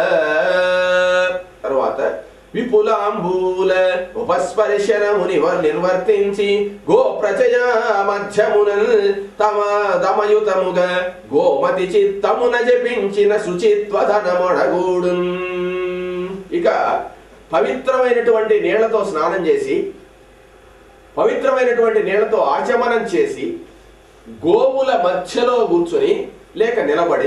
తర్వాత విపులాంబూల ఉపస్పర్శనముని నిర్వర్తించి గో ప్రచయ మధ్యమున తమ దమయుతముగా గోమతి చిత్తమున జపించిన శుచిత్వధనమొడగూడు ఇక పవిత్రమైనటువంటి నీళ్లతో స్నానం చేసి పవిత్రమైనటువంటి నీళ్లతో ఆచమనం చేసి గోవుల మధ్యలో కూర్చొని లేక నిలబడి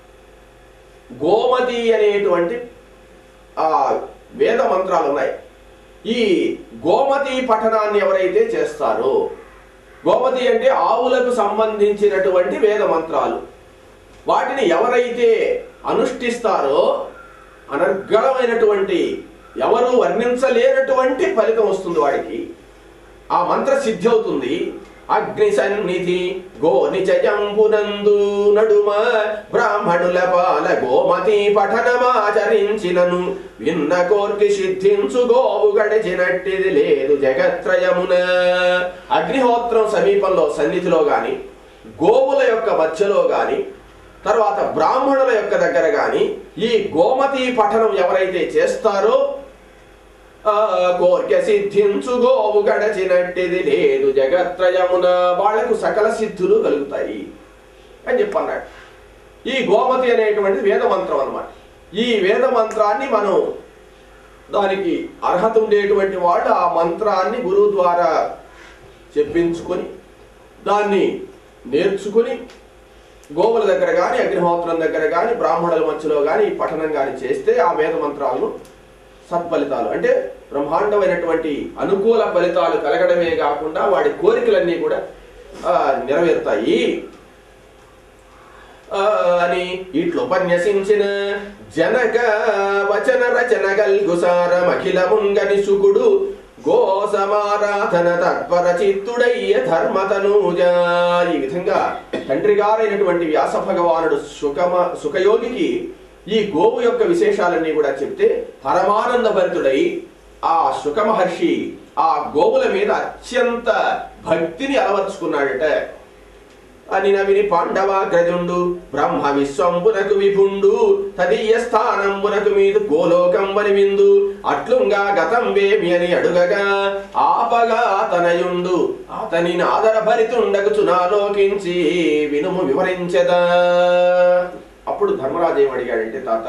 గోమతి అనేటువంటి ఆ వేద మంత్రాలు ఉన్నాయి ఈ గోమతి పఠనాన్ని ఎవరైతే చేస్తారో గోమతి అంటే ఆవులకు సంబంధించినటువంటి వేద మంత్రాలు వాటిని ఎవరైతే అనుష్ఠిస్తారో అనర్గళమైనటువంటి ఎవరు వర్ణించలేనటువంటి ఫలితం వస్తుంది వాడికి ఆ మంత్ర సిద్ధి అవుతుంది అగ్ని సన్నిధి గో నిజంబునందు నడుమ బ్రాహ్మణుల పాల గోమతి పఠనమాచరించినను విన్న కోర్కి సిద్ధించు గోవు గడిచినట్టిది లేదు జగత్రయమున అగ్నిహోత్రం సమీపంలో సన్నిధిలో గాని గోవుల యొక్క మధ్యలో గాని తర్వాత బ్రాహ్మణుల యొక్క దగ్గర గాని ఈ గోమతి పఠనం ఎవరైతే చేస్తారో ఆ కోర్కె సిద్ధించు గోవు గడచినట్టిది లేదు జగత్రయమున వాళ్లకు సకల సిద్ధులు కలుగుతాయి అని చెప్పన్నాడు ఈ గోమతి అనేటువంటిది వేద మంత్రం అన్నమాట ఈ వేద మంత్రాన్ని మనం దానికి అర్హత ఉండేటువంటి వాళ్ళు ఆ మంత్రాన్ని గురువు ద్వారా చెప్పించుకొని దాన్ని నేర్చుకుని గోవుల దగ్గర కానీ అగ్నిహోత్రం దగ్గర కానీ బ్రాహ్మణుల మధ్యలో కానీ ఈ పఠనం కానీ చేస్తే ఆ వేద మంత్రాలను సత్ఫలితాలు అంటే బ్రహ్మాండమైనటువంటి అనుకూల ఫలితాలు కలగడమే కాకుండా వాడి కోరికలన్నీ కూడా ఆ, నెరవేరుతాయి ఆ, అని ఇట్లు ఉపన్యసించిన జనక వచన రచన గల్గుసార మఖిల ముంగని సుకుడు గో సమారాధన తత్పర చిత్తుడయ్య ధర్మతనూజ ఈ విధంగా తండ్రి గారైనటువంటి వ్యాస భగవానుడు సుఖమ సుఖయోగికి ఈ గోవు యొక్క విశేషాలన్నీ కూడా చెప్తే పరమానంద భరితుడై ఆ సుఖ మహర్షి ఆ గోవుల మీద అత్యంత భక్తిని అలవర్చుకున్నాడట అని నవిని పాండవాగ్రజుండు బ్రహ్మ విశ్వంబునకు విభుండు తదీయ స్థానంబునకు మీదు గోలోకం వని విందు అట్లుంగా గతం వేమి అని అడుగగా ఆపగా తనయుండు అతని ఆదర భరితుండకు చునాలోకించి వినుము వివరించదా అప్పుడు ధర్మరాజు ఏం అడిగాడంటే తాత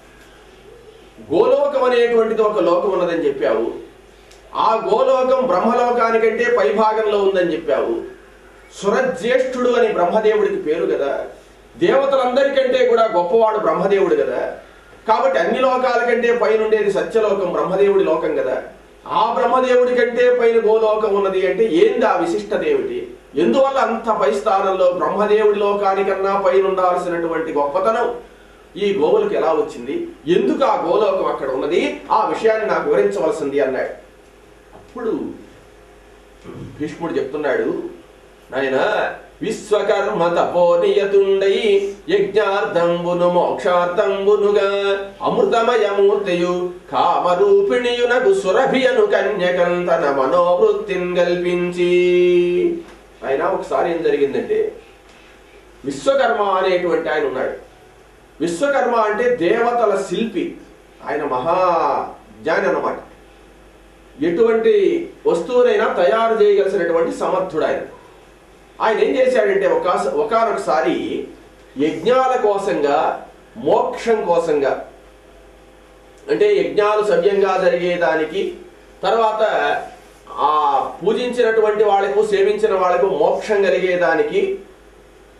గోలోకం అనేటువంటిది ఒక లోకం ఉన్నదని చెప్పావు ఆ గోలోకం బ్రహ్మలోకానికంటే పైభాగంలో ఉందని చెప్పావు సురజ్యేష్ఠుడు అని బ్రహ్మదేవుడికి పేరు కదా దేవతలందరికంటే కూడా గొప్పవాడు బ్రహ్మదేవుడు కదా కాబట్టి అన్ని లోకాల కంటే పైనుండేది సత్యలోకం బ్రహ్మదేవుడి లోకం కదా ఆ బ్రహ్మదేవుడి కంటే పైన గోలోకం ఉన్నది అంటే ఏంది ఆ విశిష్టత ఏమిటి ఎందువల్ల అంత పై స్థానంలో బ్రహ్మదేవుడి లోకానికన్నా పైన ఉండాల్సినటువంటి గొప్పతనం ఈ గోవులకు ఎలా వచ్చింది ఎందుకు ఆ గోలోకం అక్కడ ఉన్నది ఆ విషయాన్ని నాకు వివరించవలసింది అన్నాడు అప్పుడు భీష్ముడు చెప్తున్నాడు నాయన విశ్వకర్మ తపోనియతుండై యజ్ఞార్థంబును మోక్షార్థంబునుగా అమృతమయమూర్తియు కామరూపిణియునకు సురభియను కన్యకం తన మనోవృత్తిని కల్పించి ఆయన ఒకసారి ఏం జరిగిందంటే విశ్వకర్మ అనేటువంటి ఆయన ఉన్నాడు విశ్వకర్మ అంటే దేవతల శిల్పి ఆయన మహా జ్ఞాని అన్నమాట ఎటువంటి వస్తువునైనా తయారు చేయగలిసినటువంటి సమర్థుడు ఆయన ఆయన ఏం చేశాడంటే ఒక ఒకనొకసారి యజ్ఞాల కోసంగా మోక్షం కోసంగా అంటే యజ్ఞాలు సవ్యంగా జరిగేదానికి తర్వాత ఆ పూజించినటువంటి వాళ్ళకు సేవించిన వాళ్ళకు మోక్షం కలిగేదానికి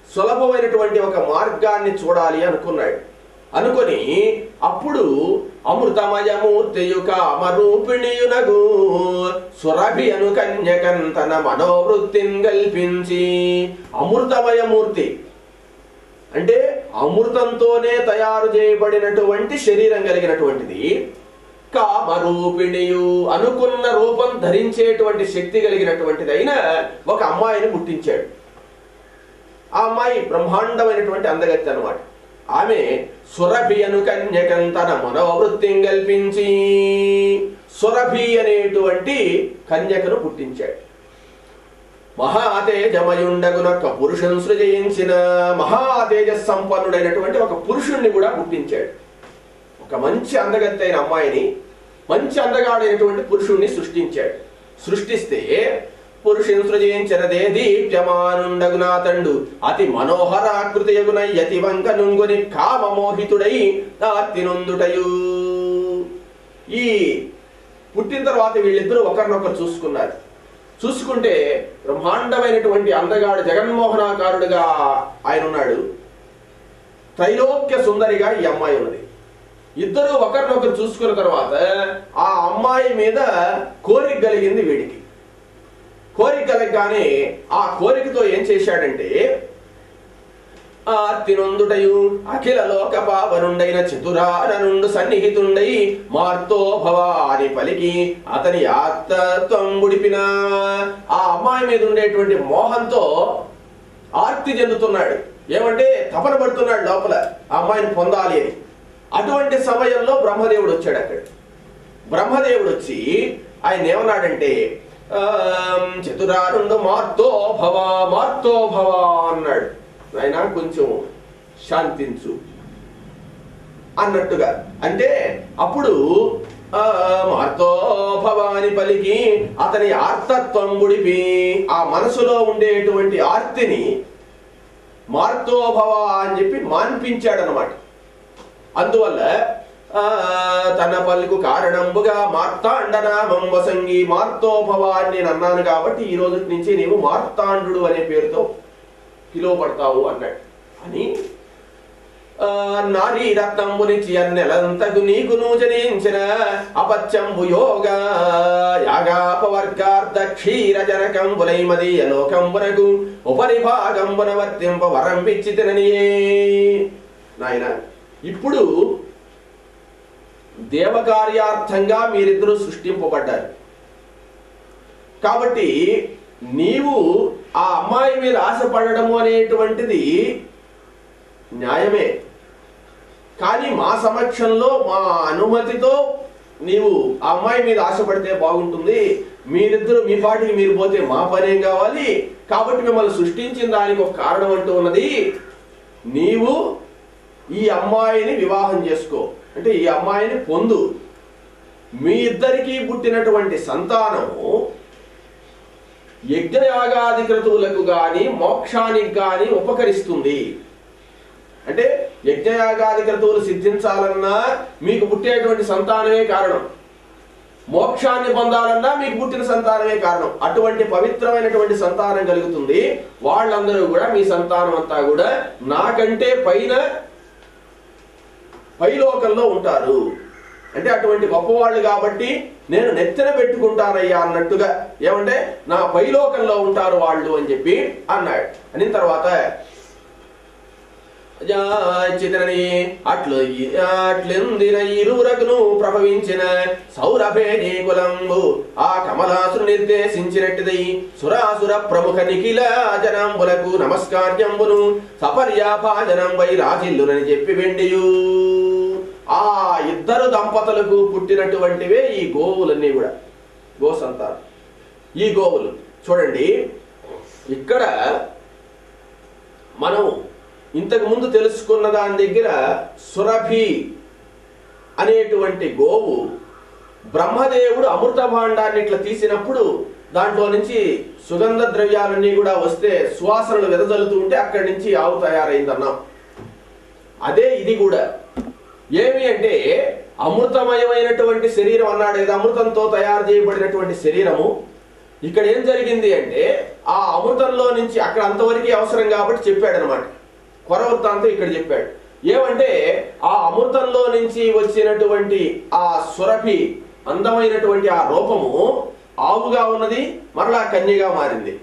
సులభమైనటువంటి ఒక మార్గాన్ని చూడాలి అనుకున్నాడు అనుకొని అప్పుడు అమృతమయమూర్తియుక అమరూపిణియునగు సురభి అను కన్యకన్ తన మనోవృత్తిని కల్పించి అమృతమయమూర్తి అంటే అమృతంతోనే తయారు చేయబడినటువంటి శరీరం కలిగినటువంటిది కామరూపిణియు అనుకున్న రూపం ధరించేటువంటి శక్తి కలిగినటువంటిది అయిన ఒక అమ్మాయిని పుట్టించాడు ఆ అమ్మాయి బ్రహ్మాండమైనటువంటి అందగత్తి అన్నమాట ఆమె సురభి అను కన్యకం తన మనోవృత్తిని కల్పించి సురభి అనేటువంటి కన్యకను పుట్టించాడు మహాతేజమయుండగునొక్క పురుషుని సృజయించిన మహాతేజ సంపన్నుడైనటువంటి ఒక పురుషుణ్ణి కూడా పుట్టించాడు ఒక మంచి అందగత్తి అయిన అమ్మాయిని మంచి అందగాడైనటువంటి పురుషుణ్ణి సృష్టించాడు సృష్టిస్తే పురుషుని సృజించినదే దీప్యమానుండగునాతండు అతి మనోహరాకృతి యగున యతి వంక నుంగుని కామమోహితుడై ఆర్తినొందుటయు ఈ పుట్టిన తర్వాత వీళ్ళిద్దరూ ఒకరినొకరు చూసుకున్నారు చూసుకుంటే బ్రహ్మాండమైనటువంటి అందగాడు జగన్మోహనాకారుడుగా ఆయన ఉన్నాడు త్రైలోక్య సుందరిగా ఈ అమ్మాయి ఉన్నది ఇద్దరు ఒకరినొకరు చూసుకున్న తర్వాత ఆ అమ్మాయి మీద కోరిక కలిగింది వీడికి కోరిక కలగగానే ఆ కోరికతో ఏం చేశాడంటే ఆ తినొందుటయు అఖిల లోక పావనుండైన చతురారనుండు సన్నిహితుండై మార్తో భవాని పలికి అతని ఆత్మత్వం గుడిపిన ఆ అమ్మాయి మీద ఉండేటువంటి మోహంతో ఆర్తి చెందుతున్నాడు ఏమంటే తపన పడుతున్నాడు లోపల ఆ అమ్మాయిని పొందాలి అని అటువంటి సమయంలో బ్రహ్మదేవుడు వచ్చాడు అక్కడ బ్రహ్మదేవుడు వచ్చి ఆయన ఏమన్నాడంటే ఆం, చతురారుండు మార్తో భవ మార్తో భవ అన్నాడు ఆయన కొంచెం శాంతించు అన్నట్టుగా అంటే అప్పుడు ఆ, మార్తో భవాని పలికి అతని ఆర్తత్వం గుడిపి ఆ మనసులో ఉండేటువంటి ఆర్తిని మార్తోభవ అని చెప్పి మాన్పించాడనమాట అందువల్ల ఆ, తన పలుకు కారణంబుగా మార్తాండనామం వసంగి మార్తోభవ అని నేను అన్నాను కాబట్టి ఈ రోజు నుంచి నీవు మార్తాండు అనే పేరుతో పిలువబడతావు అన్నాడు అని ఆ, నారీ రత్నంబునిచి అన్నెలంతకు నీకు నూజనించిన అపత్యంబు యోగ యాగాపవర్గార్థ క్షీర జనకంబులై మదీయ లోకంబునకు ఉపరిభాగంబున వర్తింప వరం పిచ్చి తిననియే నాయన ఇప్పుడు దేవకార్యార్థంగా మీరిద్దరూ సృష్టింపబడ్డారు కాబట్టి నీవు ఆ అమ్మాయి మీద ఆశపడడము అనేటువంటిది న్యాయమే కానీ మా సమక్షంలో మా అనుమతితో నీవు ఆ అమ్మాయి మీద ఆశపడితే బాగుంటుంది మీరిద్దరు మీ పాటికి మీరు పోతే మా పనేం కావాలి కాబట్టి మిమ్మల్ని సృష్టించిన దానికి ఒక కారణం అంటూ ఉన్నది నీవు ఈ అమ్మాయిని వివాహం చేసుకో అంటే ఈ అమ్మాయిని పొందు మీ ఇద్దరికీ పుట్టినటువంటి సంతానము యజ్ఞయాగాది క్రతువులకు గాని మోక్షానికి గాని ఉపకరిస్తుంది అంటే యజ్ఞయాగాది క్రతువులు సిద్ధించాలన్నా మీకు పుట్టేటువంటి సంతానమే కారణం మోక్షాన్ని పొందాలన్నా మీకు పుట్టిన సంతానమే కారణం అటువంటి పవిత్రమైనటువంటి సంతానం కలుగుతుంది వాళ్ళందరూ కూడా మీ సంతానం అంతా కూడా నాకంటే పైన పైలోకంలో ఉంటారు అంటే అటువంటి గొప్పవాళ్ళు కాబట్టి నేను నెత్తిన పెట్టుకుంటానయ్యా అన్నట్టుగా ఏమంటే నా పైలోకంలో ఉంటారు వాళ్ళు అని చెప్పి అన్నాడు అని తర్వాత చితనని అట్లు అట్లెందిన ఇరువురకును ప్రభవించిన సౌరభేణి కులంబు ఆ కమలాసురు నిర్దేశించినట్టుదై సురాసుర ప్రముఖ నిఖిల జనంబులకు నమస్కార్యంబును సపర్యాభాజనం వై రాజిల్లునని చెప్పి వెండియు ఆ ఇద్దరు దంపతులకు పుట్టినటువంటివే ఈ గోవులన్నీ కూడా గో సంతానం ఈ గోవులు చూడండి ఇక్కడ మనం ఇంతకు ముందు తెలుసుకున్న దాని దగ్గర సురభి అనేటువంటి గోవు బ్రహ్మదేవుడు అమృత భాండాన్ని ఇట్లా తీసినప్పుడు దాంట్లో నుంచి సుగంధ ద్రవ్యాలన్నీ కూడా వస్తే సువాసనలు వెదజల్లుతూ ఉంటే అక్కడి నుంచి ఆవు తయారైందన్నాం అదే ఇది కూడా ఏమి అంటే అమృతమయమైనటువంటి శరీరం అన్నాడు కదా అమృతంతో తయారు చేయబడినటువంటి శరీరము ఇక్కడ ఏం జరిగింది అంటే ఆ అమృతంలో నుంచి అక్కడ అంతవరకు అవసరం కాబట్టి చెప్పాడు అనమాట కొరవృత్తాంతం ఇక్కడ చెప్పాడు ఏమంటే ఆ అమృతంలో నుంచి వచ్చినటువంటి ఆ సురభి అందమైనటువంటి ఆ రూపము ఆవుగా ఉన్నది మరలా కన్యగా మారింది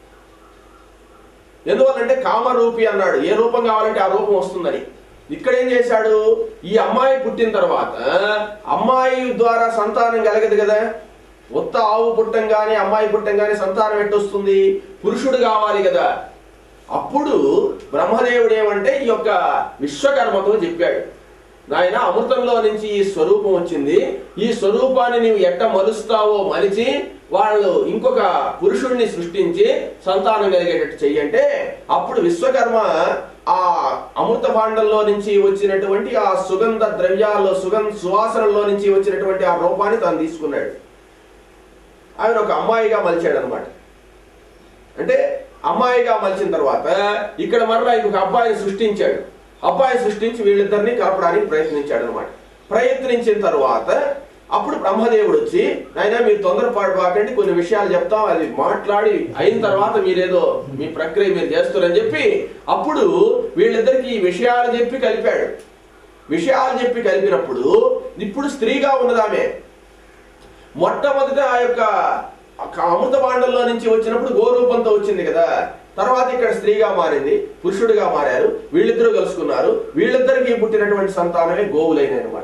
ఎందువల్లంటే కామరూపి అన్నాడు ఏ రూపం కావాలంటే ఆ రూపం వస్తుందని ఇక్కడ ఏం చేశాడు ఈ అమ్మాయి పుట్టిన తర్వాత అమ్మాయి ద్వారా సంతానం కలగదు కదా ఉత్త ఆవు పుట్టంగానే అమ్మాయి పుట్టంగానే సంతానం ఎట్టొస్తుంది పురుషుడు కావాలి కదా అప్పుడు బ్రహ్మదేవుడు ఏమంటే ఈ యొక్క విశ్వకర్మతో చెప్పాడు నాయన అమృతంలో నుంచి ఈ స్వరూపం వచ్చింది ఈ స్వరూపాన్ని నీవు ఎట్ట మలుస్తావో మలిచి వాళ్ళు ఇంకొక పురుషుడిని సృష్టించి సంతానం కలిగేటట్టు చెయ్యంటే అప్పుడు విశ్వకర్మ ఆ అమృత భాండంలో నుంచి వచ్చినటువంటి ఆ సుగంధ ద్రవ్యాల్లో సుగంధ సువాసనలో నుంచి వచ్చినటువంటి ఆ రూపాన్ని తాను తీసుకున్నాడు ఆయన ఒక అమ్మాయిగా మలిచాడు అనమాట అంటే అమ్మాయిగా మలిచిన తర్వాత ఇక్కడ మరలా ఇంకొక అబ్బాయిని సృష్టించాడు అబ్బాయి సృష్టించి వీళ్ళిద్దరిని కలపడానికి ప్రయత్నించాడు అనమాట ప్రయత్నించిన తర్వాత అప్పుడు బ్రహ్మదేవుడు వచ్చి నాయన మీరు తొందరపాటు పాకండి కొన్ని విషయాలు చెప్తాం అది మాట్లాడి అయిన తర్వాత మీరేదో మీ ప్రక్రియ మీరు చేస్తారని చెప్పి అప్పుడు వీళ్ళిద్దరికి ఈ విషయాలు చెప్పి కలిపాడు విషయాలు చెప్పి కలిపినప్పుడు ఇప్పుడు స్త్రీగా ఉన్నదామే మొట్టమొదట ఆ యొక్క అమృత భాండంలో నుంచి వచ్చినప్పుడు గోరూపంతో వచ్చింది కదా తర్వాత ఇక్కడ స్త్రీగా మారింది పురుషుడిగా మారారు వీళ్ళిద్దరూ కలుసుకున్నారు వీళ్ళిద్దరికి పుట్టినటువంటి సంతానమే గోవులైన అనమాట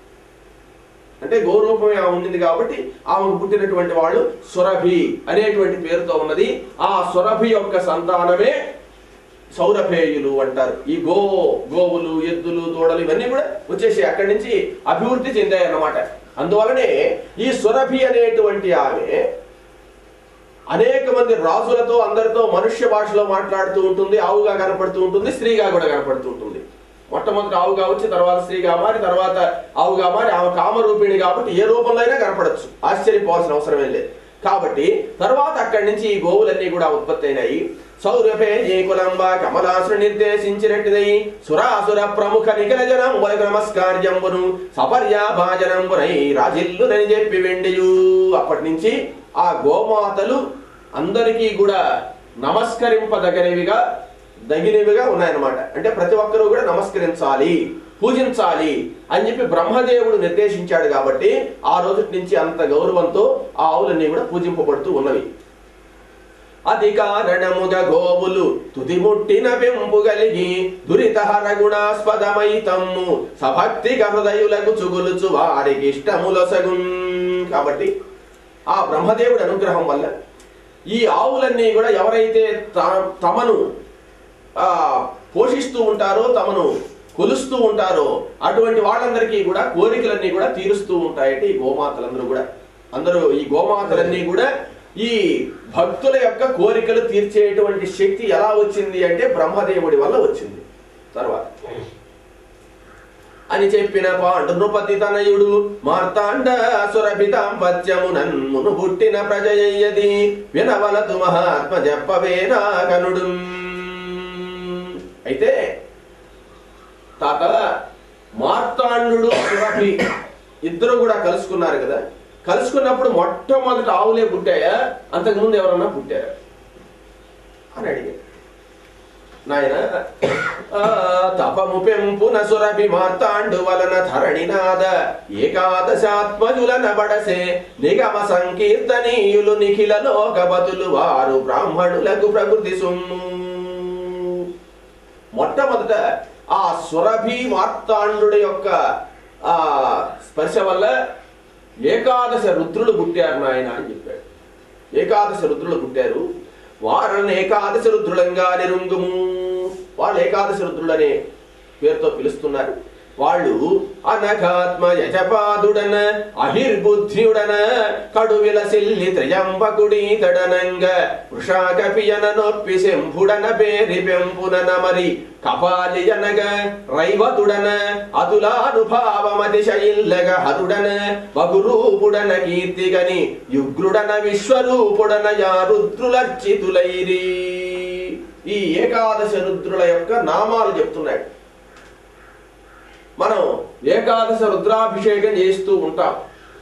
అంటే గోరూపమే ఆమె ఉండింది కాబట్టి ఆమెకు పుట్టినటువంటి వాళ్ళు సురభి అనేటువంటి పేరుతో ఉన్నది ఆ సురభి యొక్క సంతానమే సౌరభేయులు అంటారు ఈ గో గోవులు ఎద్దులు దూడలు ఇవన్నీ కూడా వచ్చేసి అక్కడి నుంచి అభివృద్ధి చెందాయి అన్నమాట అందువలనే ఈ సురభి అనేటువంటి ఆమె అనేక మంది రాజులతో అందరితో మనుష్య భాషలో మాట్లాడుతూ ఉంటుంది ఆవుగా కనపడుతూ ఉంటుంది స్త్రీగా కూడా కనపడుతూ ఉంటుంది మొట్టమొదటి ఆవుగా వచ్చి తర్వాత స్త్రీగా మారి తర్వాత ఆవుగా మారి ఆమె కామరూపిణి కాబట్టి ఏ రూపంలో అయినా కనపడచ్చు ఆశ్చర్యపోవాల్సిన అవసరమే లేదు కాబట్టి తర్వాత అక్కడి నుంచి ఈ గోవులన్నీ కూడా ఉత్పత్తి అయినాయి సౌరభే జయకులంబ కమలాసురు నిర్దేశించినట్టుదై సురాసుర ప్రముఖ నిఖిల జనం వరకు నమస్కార్యంబును సపర్యాభాజనంబునై రాజిల్లునని చెప్పి వెండియు అప్పటి నుంచి ఆ గోమాతలు అందరికీ కూడా నమస్కరింపదగినవిగా దగినవిగా ఉన్నాయన్నమాట అంటే ప్రతి ఒక్కరూ కూడా నమస్కరించాలి పూజించాలి అని చెప్పి బ్రహ్మదేవుడు నిర్దేశించాడు కాబట్టి ఆ రోజు నుంచి అంత గౌరవంతో ఆ ఆవులన్నీ కూడా పూజింపబడుతూ ఉన్నవి అధికారణముగ గోవులు తుదిముట్టిన పెంపు కలిగి దురితహర గుణాస్పదమై తమ్ము సభక్తిక హృదయులకు చుగులుచు వారికి ఇష్టములొసగున్ కాబట్టి ఆ బ్రహ్మదేవుడి అనుగ్రహం వల్ల ఈ ఆవులన్నీ కూడా ఎవరైతే త- తమను ఆ పోషిస్తూ ఉంటారో తమను కొలుస్తూ ఉంటారో అటువంటి వాళ్ళందరికీ కూడా కోరికలన్నీ కూడా తీరుస్తూ ఉంటాయంటే ఈ గోమాతలందరూ కూడా అందరూ ఈ గోమాతలన్నీ కూడా ఈ భక్తుల యొక్క కోరికలు తీర్చేటువంటి శక్తి ఎలా వచ్చింది అంటే బ్రహ్మదేవుడి వల్ల వచ్చింది తర్వాత అని చెప్పిన పాండు నృపతి తనయుడు మార్తాండ సురభితాంపత్యము నన్మును పుట్టిన ప్రజయ్యది వినవలదు మహాత్మ చెప్పవేనా కనుడు అయితే తాత మార్తాండు సురభి ఇద్దరు కూడా కలుసుకున్నారు కదా కలుసుకున్నప్పుడు మొట్టమొదటి ఆవులే పుట్టాయా అంతకుముందు ఎవరన్నా పుట్టారా అని అడిగాడు నాయన ఆ, తపము పెంపున సురభి మార్తాండు వలన ధరణినాద ఏకాదశాత్మజులన బడసే నిగమ సంకీర్తనీయులు నిఖిల లోకపతులు వారు బ్రాహ్మణులకు ప్రకృతి సొమ్ము మొట్టమొదట ఆ సురభి మార్తాండు యొక్క ఆ స్పర్శ వల్ల ఏకాదశ రుద్రులు పుట్టారు నాయన అని చెప్పాడు ఏకాదశ రుద్రులు పుట్టారు వారని ఏకాదశ రుద్రులంగా నిరుంగుము వాళ్ళు ఏకాదశ రుద్రులనే పేరుతో పిలుస్తున్నారు వాళ్ళు అనఘాత్మ యజపాదుడన అహిర్బుద్ధియుడన కడువిల సిల్లి త్రయంబకుడి తడనంగ వృషాకపియన నొప్పి శంభుడన పేరి పెంపునన మరి కపాలియనగ రైవతుడన అతులానుభావమతిశయిల్లగ హరుడన బహురూపుడన కీర్తిగని యుగ్రుడన విశ్వరూపుడన యా రుద్రులర్చితులైరి ఈ ఏకాదశ రుద్రుల యొక్క నామాలు చెప్తున్నాడు మనం ఏకాదశ రుద్రాభిషేకం చేస్తూ ఉంటాం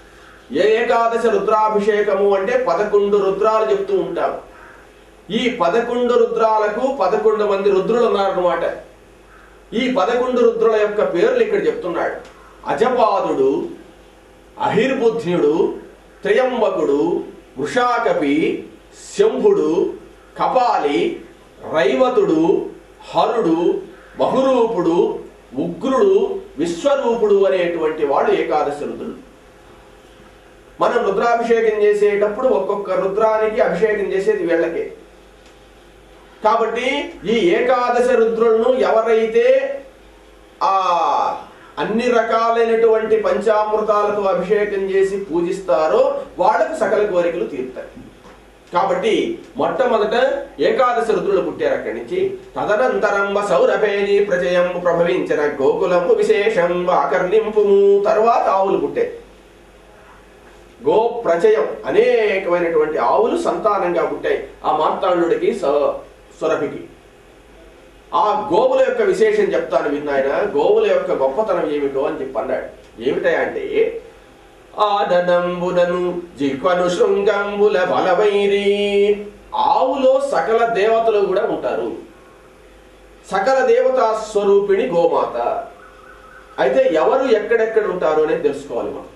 ఏ ఏకాదశ రుద్రాభిషేకము అంటే పదకొండు రుద్రాలు చెప్తూ ఉంటాం ఈ పదకొండు రుద్రాలకు పదకొండు మంది రుద్రులు ఉన్నారన్నమాట ఈ పదకొండు రుద్రుల యొక్క పేర్లు ఇక్కడ చెప్తున్నాడు అజపాదుడు అహిర్బుద్ధ్యుడు త్రయంబకుడు వృషాకపి శంభుడు కపాలి రైవతుడు హరుడు బహురూపుడు ఉగ్రుడు విశ్వరూపుడు అనేటువంటి వాడు ఏకాదశి రుద్రుడు మనం రుద్రాభిషేకం చేసేటప్పుడు ఒక్కొక్క రుద్రానికి అభిషేకం చేసేది వీళ్ళకే కాబట్టి ఈ ఏకాదశ రుద్రులను ఎవరైతే ఆ అన్ని రకాలైనటువంటి పంచామృతాలతో అభిషేకం చేసి పూజిస్తారో వాళ్ళకు సకల కోరికలు తీరుతాయి కాబట్టి మొట్టమొదట ఏకాదశి రుద్రులు పుట్టారు అక్కడి నుంచి తదనంతరం సౌరభేని ప్రజయం ప్రభవించిన గోకులము విశేషం ఆకర్ణింపుము తరువాత ఆవులు పుట్టాయి గో ప్రచయం అనేకమైనటువంటి ఆవులు సంతానంగా పుట్టాయి ఆ మార్తాండుడికి స- సురభికి ఆ గోవుల యొక్క విశేషం చెప్తాను విన్నాయన గోవుల యొక్క గొప్పతనం ఏమిటో అని చెప్పి అన్నాడు ఏమిటా అంటే ఆదనంబునను జిహ్వను శృంగంబుల బలవైరి ఆవులో సకల దేవతలు కూడా ఉంటారు సకల దేవతా స్వరూపిణి గోమాత అయితే ఎవరు ఎక్కడెక్కడ ఉంటారు అనేది తెలుసుకోవాలి మనం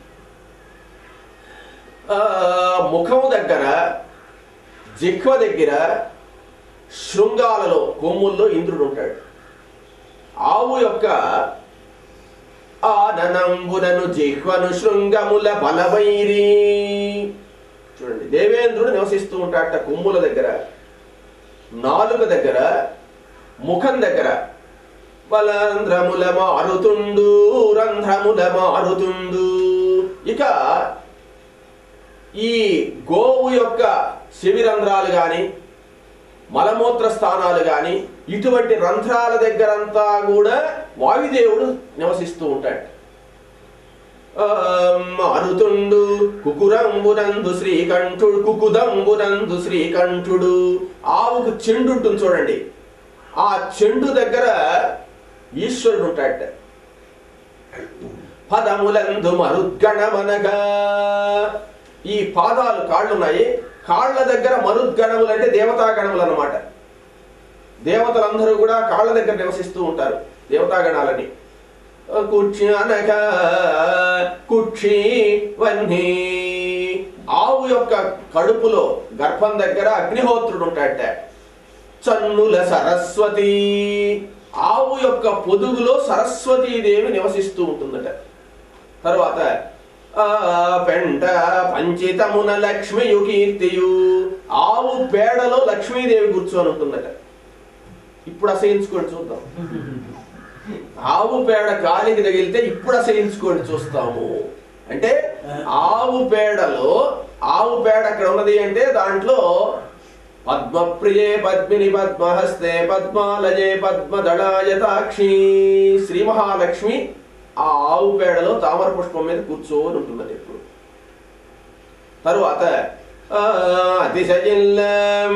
ఆ, ముఖము దగ్గర జిహ్వ దగ్గర శృంగాలలో కొమ్ముల్లో ఇంద్రుడు ఉంటాడు ఆవు యొక్క ఆననంబునను జిహ్వను శృంగముల బలవైరి చూడండి దేవేంద్రుడు నివసిస్తూ ఉంటాడట కొమ్ముల దగ్గర నాలుక దగ్గర ముఖం దగ్గర బలంధ్రముల మారుతుండు రంధ్రముల మారుతుండు ఇక ఈ గోవు యొక్క శివిరంధ్రాలు గాని మలమూత్ర స్థానాలు గాని ఇటువంటి రంధ్రాల దగ్గరంతా కూడా వాయుదేవుడు నివసిస్తూ ఉంటాడు ఆ, మారుతుండు కుకురంబునందు శ్రీకంఠుడు కుకుదంబునందు శ్రీకంఠుడు ఆవుకు చెండు ఉంటుంది చూడండి ఆ చెండు దగ్గర ఈశ్వరుడు ఉంటాడట పదములందు మరుద్గణమనగా ఈ పాదాలు కాళ్ళున్నాయి కాళ్ళ దగ్గర మరుద్గణములు అంటే దేవతా గణములు అన్నమాట దేవతలందరూ కూడా కాళ్ళ దగ్గర నివసిస్తూ ఉంటారు దేవతాగణాలని కుక్షి అనగా కుక్షి వన్నీ ఆవు యొక్క కడుపులో గర్భం దగ్గర అగ్నిహోత్రుడు ఉంటాడట చన్నుల సరస్వతి ఆవు యొక్క పొదుగులో సరస్వతీదేవి నివసిస్తూ ఉంటుందట తర్వాత ఆ పెంట పంచితమున లక్ష్మియు కీర్తియు ఆవు పేడలో లక్ష్మీదేవి కూర్చొని ఉంటుందట ఇప్పుడు అసహించుకోండి చూద్దాం ఆవు పేడ గాలికి తగిలితే ఇప్పుడు అసహించుకోండి చూస్తాము అంటే ఆవు పేడలో ఆవు పేడ అక్కడ ఉన్నది అంటే దాంట్లో పద్మప్రియే పద్మిని పద్మహస్తే పద్మాలయే పద్మదళాయతాక్షి శ్రీ మహాలక్ష్మి ఆ ఆవు పేడలో తామర పుష్పం మీద కూర్చోని ఉంటున్నది ఎప్పుడు తరువాత ఆ, అతిశయిల్లం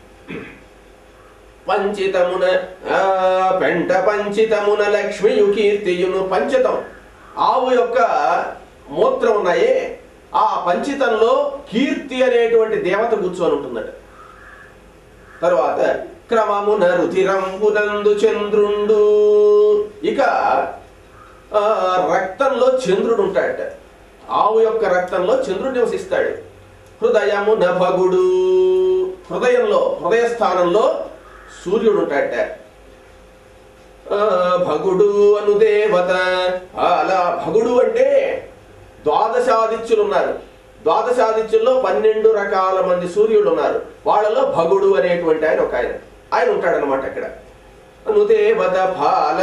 పంచితమున ఆ, పెంట పంచితమున లక్ష్మియు కీర్తియును పంచితం ఆవు యొక్క మూత్రం ఉన్నాయే ఆ పంచితంలో కీర్తి అనేటువంటి దేవత కూర్చొని ఉంటుందట తరువాత క్రమమున రుధిరంబునందు చంద్రుండు ఇక ఆ, రక్తంలో చంద్రుడు ఉంటాడట ఆవు యొక్క రక్తంలో చంద్రుడు నివసిస్తాడు హృదయమున భగుడు హృదయంలో హృదయ స్థానంలో సూర్యుడు ఉంటాడట ఆ, భగుడు అను దేవత అలా భగుడు అంటే ద్వాదశాదిత్యులు ఉన్నారు ద్వాదశాదిత్యుల్లో పన్నెండు రకాల మంది సూర్యుడు ఉన్నారు వాళ్ళలో భగుడు అనేటువంటి ఆయన ఒక ఆయన ఆయన ఉంటాడనమాట అక్కడ అనుదేవత ఫాల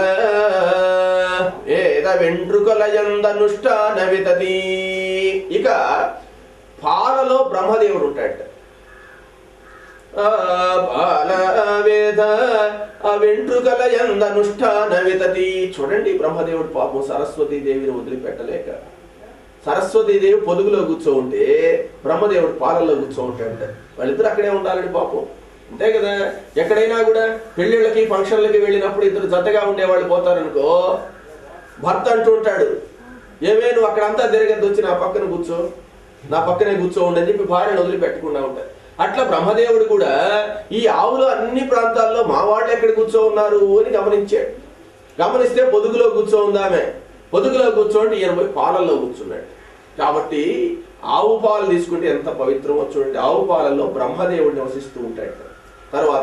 వేద వెంట్రుకల యందనుష్ఠాన వితతి ఇక పాలలో బ్రహ్మదేవుడు ఉంటాడట ఆ బాల వేద ఆ వెంట్రుకల యందనుష్ఠాన వితతి చూడండి బ్రహ్మదేవుడు పాపం సరస్వతీ దేవిని వదిలిపెట్టలేక సరస్వతీ దేవి పొదుగులో కూర్చో ఉంటే బ్రహ్మదేవుడు పాలల్లో కూర్చో ఉంటాడంట వాళ్ళిద్దరు అక్కడే ఉండాలండి పాపం అంతే కదా ఎక్కడైనా కూడా పెళ్ళిళ్ళకి ఫంక్షన్లకి వెళ్ళినప్పుడు ఇద్దరు జతగా ఉండేవాళ్ళు పోతారనుకో భర్త అంటూ ఉంటాడు ఏమే నువ్వు అక్కడంతా తిరగద్దు వచ్చి నా పక్కన కూర్చో నా పక్కనే కూర్చోండి అని చెప్పి భార్యను వదిలిపెట్టకుండా ఉంటారు అట్లా బ్రహ్మదేవుడు కూడా ఈ ఆవులు అన్ని ప్రాంతాల్లో మా వాళ్ళు ఎక్కడ కూర్చో ఉన్నారు అని గమనించాడు గమనిస్తే పొదుగులో కూర్చో ఉందామె పొదుగులో కూర్చోండి ఈయన పోయి పాలల్లో కూర్చున్నాడు కాబట్టి ఆవు పాలు తీసుకుంటే ఎంత పవిత్రమో చూడండి ఆవు పాలల్లో బ్రహ్మదేవుడు నివసిస్తూ ఉంటాడు తర్వాత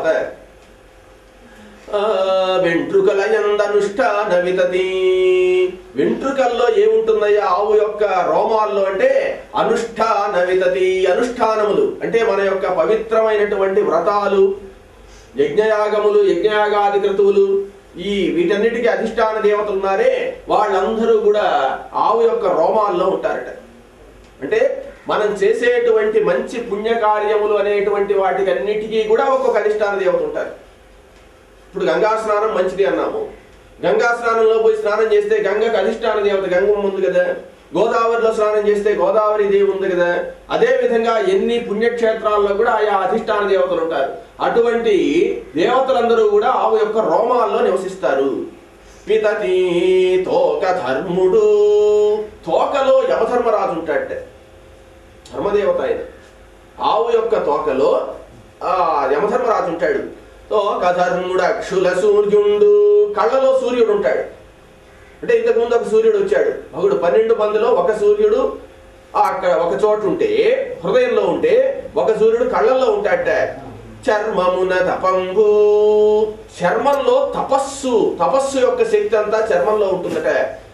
ఆ, వెంట్రుకల ఎందనుష్ఠాన వితతి వెంట్రుకల్లో ఏముంటుందయ్యా ఆవు యొక్క రోమాల్లో అంటే అనుష్ఠాన వితతి అనుష్ఠానములు అంటే మన యొక్క పవిత్రమైనటువంటి వ్రతాలు యజ్ఞయాగములు యజ్ఞయాగాది క్రతువులు ఈ వీటన్నిటికీ అధిష్టాన దేవతలు ఉన్నారే వాళ్ళందరూ కూడా ఆవు యొక్క రోమాల్లో ఉంటారట అంటే మనం చేసేటువంటి మంచి పుణ్యకార్యములు అనేటువంటి వాటికి అన్నిటికీ కూడా ఒక్కొక్క అధిష్టాన దేవత ఉంటారు ఇప్పుడు గంగా స్నానం మంచిది అన్నాము గంగా స్నానంలో పోయి స్నానం చేస్తే గంగకు అధిష్టాన దేవత గంగమ్మ ఉంది కదా గోదావరిలో స్నానం చేస్తే గోదావరి దేవి ఉంది కదా అదే విధంగా ఎన్ని పుణ్యక్షేత్రాల్లో కూడా ఆయా అధిష్టాన దేవతలు ఉంటారు అటువంటి దేవతలందరూ కూడా ఆవు యొక్క రోమాల్లో నివసిస్తారు పితతి తోక ధర్ముడు తోకలో యమధర్మరాజు ఉంటాడట ధర్మదేవత ఆయన ఆవు యొక్క తోకలో ఆ యమధర్మరాజు ఉంటాడు తోక ధర్ముడు అక్షుల సూర్యుండు కళ్ళలో సూర్యుడు ఉంటాడు అంటే ఇంతకు ముందు ఒక సూర్యుడు వచ్చాడు ఒకడు పన్నెండు మందిలో ఒక సూర్యుడు ఆ అక్కడ ఒక చోట ఉంటే హృదయంలో ఉంటే ఒక సూర్యుడు కళ్ళల్లో ఉంటాడట చర్మమున తపంబు చర్మంలో తపస్సు తపస్సు యొక్క శక్తి అంతా చర్మంలో ఉంటుందట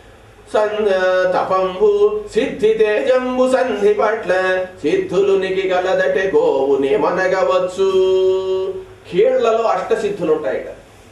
సన్ తపంబు సిద్ధి తేజంబు సంధి పట్ల సిద్ధులునికి కలదటే గోవుని మనగవచ్చు కీళ్లలో అష్టసిద్ధులు ఉంటాయట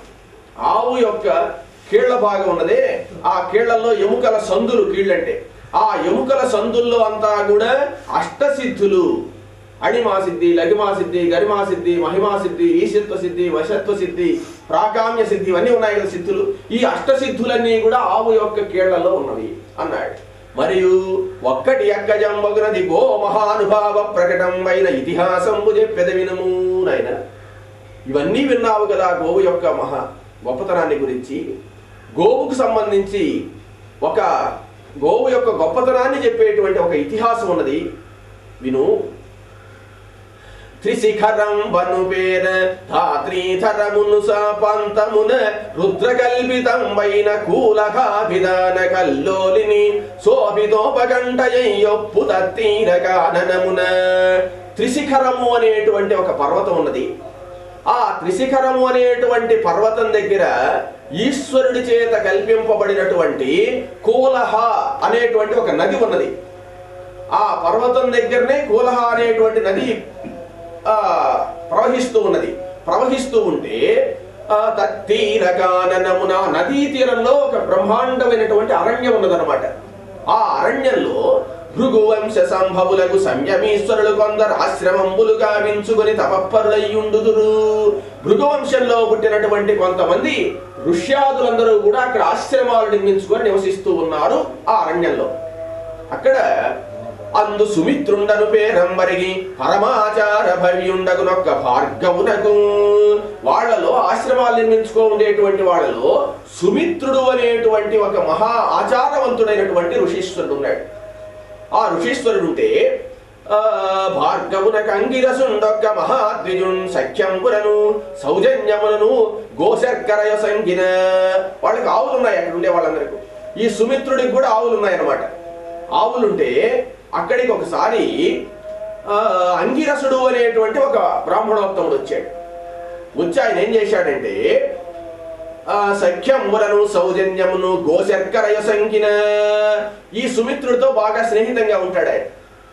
ఆవు యొక్క కీళ్ల భాగం ఉన్నదే ఆ కీళ్లలో ఎముకల సందులు కీళ్ళంటే ఆ ఎముకల సందుల్లో అంతా కూడా అష్టసిద్ధులు అణిమా సిద్ధి లగిమా సిద్ధి గరిమా సిద్ధి మహిమా సిద్ధి ఈశత్వ సిద్ధి వశత్వ సిద్ధి ప్రాకామ్య సిద్ధి ఇవన్నీ ఉన్నాయి కదా సిద్ధులు ఈ అష్టసిద్ధులన్నీ కూడా ఆవు యొక్క కీళ్లలో ఉన్నవి అన్నాడు మరియు ఒక్కటి ఎక్కజంబగునది గో మహానుభావ ప్రకటమైన ఇతిహాసంబు చెప్పెద వినము నాయన ఇవన్నీ విన్నావు కదా గోవు యొక్క మహా గొప్పతనాన్ని గురించి గోవుకు సంబంధించి ఒక గోవు యొక్క గొప్పతనాన్ని చెప్పేటువంటి ఒక ఇతిహాసం ఉన్నది విను త్రిశిఖరం వను పేర ధాత్రీధరమును సాపంతమున రుద్రకల్పితం వైన కూలకాభిదాన కల్లోలిని శోభితోపకంఠయొప్పు తత్తీరకాననమున త్రిశిఖరము అనేటువంటి ఒక పర్వతం ఉన్నది ఆ త్రిశిఖరము అనేటువంటి పర్వతం దగ్గర ఈశ్వరుడి చేత కల్పింపబడినటువంటి కూలహ అనేటువంటి ఒక నది ఉన్నది ఆ పర్వతం దగ్గరనే కూలహ అనేటువంటి నది ఆ ప్రవహిస్తూ ఉన్నది ప్రవహిస్తూ ఉంటే ఆ తత్తీరకాననమున నదీ తీరంలో ఒక బ్రహ్మాండమైనటువంటి అరణ్యం ఉన్నదన్నమాట ఆ అరణ్యంలో భృగువంశ సంభవులకు సంయమీశ్వరులు కొందరు ఆశ్రమంబులు గావించుకొని తపప్పరులయ్యుండుదురు భృగువంశంలో పుట్టినటువంటి కొంతమంది ఋష్యాదులందరూ కూడా అక్కడ ఆశ్రమాలు నిర్మించుకొని నివసిస్తూ ఉన్నారు ఆ అరణ్యంలో అక్కడ అందు సుమిత్రుండను పేరంబరిగి పరమాచార భవ్యుండగునొక్క భార్గవునకు వాళ్ళలో ఆశ్రమాలు నిర్మించుకో ఉండేటువంటి వాళ్ళలో సుమిత్రుడు అనేటువంటి ఒక మహా ఆచారవంతుడైనటువంటి ఋషీశ్వరుడు ఉన్నాడు ఆ ఋషీశ్వరుడు ఉంటే ఆ, భార్గవునకు అంగిరసుండొక్క మహాద్విజున్ సఖ్యంపురను సౌజన్యములను గోశర్కరయ సంగిన వాళ్ళకి ఆవులు ఉన్నాయి అక్కడ ఉండే వాళ్ళందరికీ ఈ సుమిత్రుడికి కూడా ఆవులు ఉన్నాయన్నమాట ఆవులుంటే అక్కడికి ఒకసారి ఆ, అంగిరసుడు అనేటువంటి ఒక బ్రాహ్మణోత్తముడు వచ్చాడు వచ్చి ఆయన ఏం చేశాడంటే ఆ సఖ్యములను సౌజన్యమును గోశర్కరయ సంఖ్యన ఈ సుమిత్రుడితో బాగా స్నేహితంగా ఉంటాడు ఆయన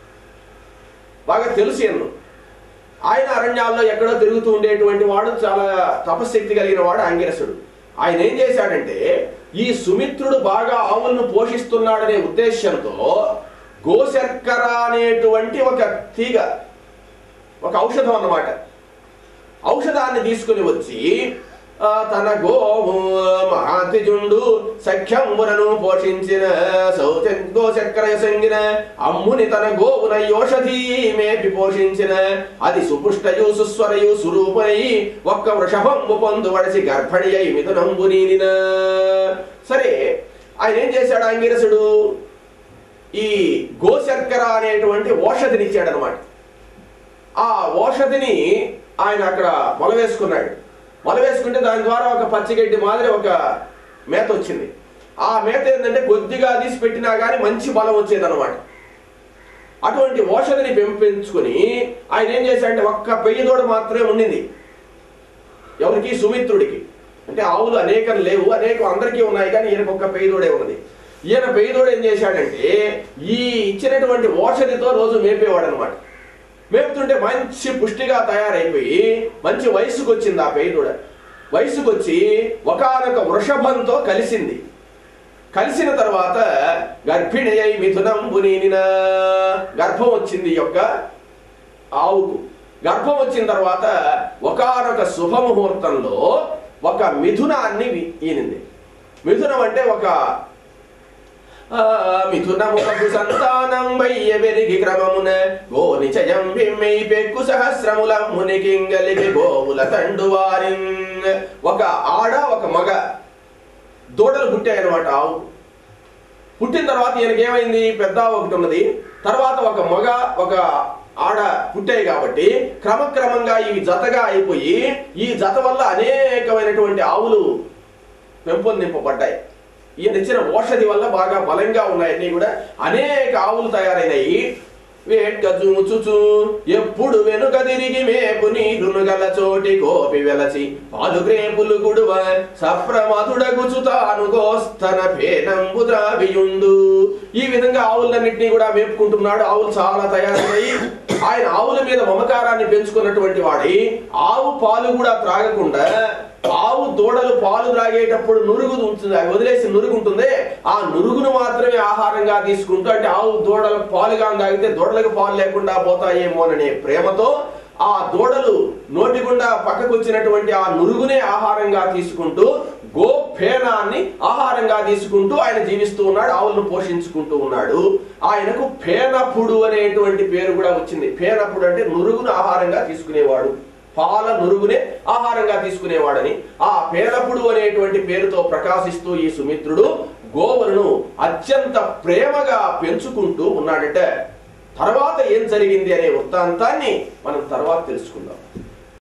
బాగా తెలుసు ఎన్ను ఆయన అరణ్యాల్లో ఎక్కడో తిరుగుతూ ఉండేటువంటి వాడు చాలా తపశక్తి కలిగిన వాడు ఆంగిరసుడు ఆయన ఏం చేశాడంటే ఈ సుమిత్రుడు బాగా ఆవులను పోషిస్తున్నాడనే ఉద్దేశంతో గోశర్కర అనేటువంటి ఒక తీగ ఒక ఔషధం అన్నమాట ఔషధాన్ని తీసుకుని వచ్చి ఆ, తన గోవు మహాతిజుండు సఖ్యంబులను పోషించిన సౌచ గోచక్ర సంగిన అమ్ముని తన గోవున యోషధి మేపి పోషించిన అది సుపుష్టయు సుస్వరయు సురూపై ఒక్క వృషభంబు పొందు వడసి గర్భణి అయి మిథునంబు నీనిన సరే ఆయన ఏం చేశాడు అంగిరసుడు ఈ గోశర్కర అనేటువంటి ఓషధిని ఇచ్చాడు అనమాట ఆ ఓషధిని ఆయన అక్కడ మొల వేసుకున్నాడు మొల వేసుకుంటే దాని ద్వారా ఒక పచ్చిగడ్డి మాదిరి ఒక మేత వచ్చింది ఆ మేత ఏంటంటే కొద్దిగా తీసి పెట్టినా కానీ మంచి బలం వచ్చేదన్నమాట అటువంటి ఓషధిని పెంపించుకుని ఆయన ఏం చేశాడంటే ఒక్క పెయ్యి దూడ మాత్రమే ఉండింది ఎవరికి సుమిత్రుడికి అంటే ఆవులు అనేకం లేవు అనేకం అందరికీ ఉన్నాయి కానీ ఈయనకు ఒక్క పెయ్యిదోడే ఉన్నది ఈయన పెయ్యిదోడు ఏం చేశాడంటే ఈ ఇచ్చినటువంటి ఓషధితో రోజు మేపేవాడు అనమాట మేపుతుంటే మంచి పుష్టిగా తయారైపోయి మంచి వయసుకు వచ్చింది ఆ పెయ్యిదోడ వయసుకు వచ్చి ఒకనొక వృషభంతో కలిసింది కలిసిన తర్వాత గర్భిణి అయి మిథునంబునీనిన గర్భం వచ్చింది ఈ యొక్క ఆవుకు గర్భం వచ్చిన తర్వాత ఒకనొక శుభముహూర్తంలో ఒక మిథునాన్ని వి- ఈనింది మిథునం అంటే ఒక ఆ, మిథునముఖపు సంతానం వయ్య వెరిగి క్రమమున గో నిచయం విమ్మై పెక్కు సహస్రముల మునికింగలిగి గోవుల తండువారిన్ ఒక ఆడ ఒక మగ దూడలు పుట్టాయి అనమాట ఆవు పుట్టిన తర్వాత ఈయనకి ఏమైంది పెద్ద ఆవు ఒకటి ఉన్నది తర్వాత ఒక మగ ఒక ఆడ పుట్టాయి కాబట్టి క్రమక్రమంగా ఇవి జతగా అయిపోయి ఈ జత వల్ల అనేకమైనటువంటి ఆవులు పెంపొందింపబడ్డాయి ఈయన ఇచ్చిన ఓషధి వల్ల బాగా బలంగా ఉన్నాయన్నీ కూడా అనేక ఆవులు తయారైనాయి వేట్కజూచుచు ఎప్పుడు వెనుక తిరిగి మేపు నీరును గల చోటి కోపి వెలసి పాలు గ్రేపులు గుడువ సప్రమధుడగుచు తాను గోస్తన పేనంబు ద్రావియుండు ఈ విధంగా ఆవులన్నింటినీ కూడా మేపుకుంటున్నాడు ఆవులు చాలా తయారయ్యాయి ఆయన ఆవుల మీద మమకారాన్ని పెంచుకున్నటువంటి వాడి ఆవు పాలు కూడా త్రాగకుండా ఆవు దూడలు పాలు త్రాగేటప్పుడు నురుగు ఉంటుంది అది వదిలేసి నురుగు ఉంటుంది ఆ నురుగును మాత్రమే ఆహారంగా తీసుకుంటూ అంటే ఆవు దూడలు పాలుగా తాగితే దూడలకు పాలు లేకుండా పోతాయేమోననే ప్రేమతో ఆ దూడలు నోటి గుండా పక్కకు వచ్చినటువంటి ఆ నురుగునే ఆహారంగా తీసుకుంటూ గోఫేనాన్ని ఆహారంగా తీసుకుంటూ ఆయన జీవిస్తూ ఉన్నాడు ఆవులను పోషించుకుంటూ ఉన్నాడు ఆయనకు పేనపుడు అనేటువంటి పేరు కూడా వచ్చింది పేనపుడు అంటే నురుగును ఆహారంగా తీసుకునేవాడు పాల నురుగునే ఆహారంగా తీసుకునేవాడని ఆ పేనపుడు అనేటువంటి పేరుతో ప్రకాశిస్తూ ఈ సుమిత్రుడు గోవులను అత్యంత ప్రేమగా పెంచుకుంటూ ఉన్నాడట తర్వాత ఏం జరిగింది అనే వృత్తాంతాన్ని మనం తర్వాత తెలుసుకుందాం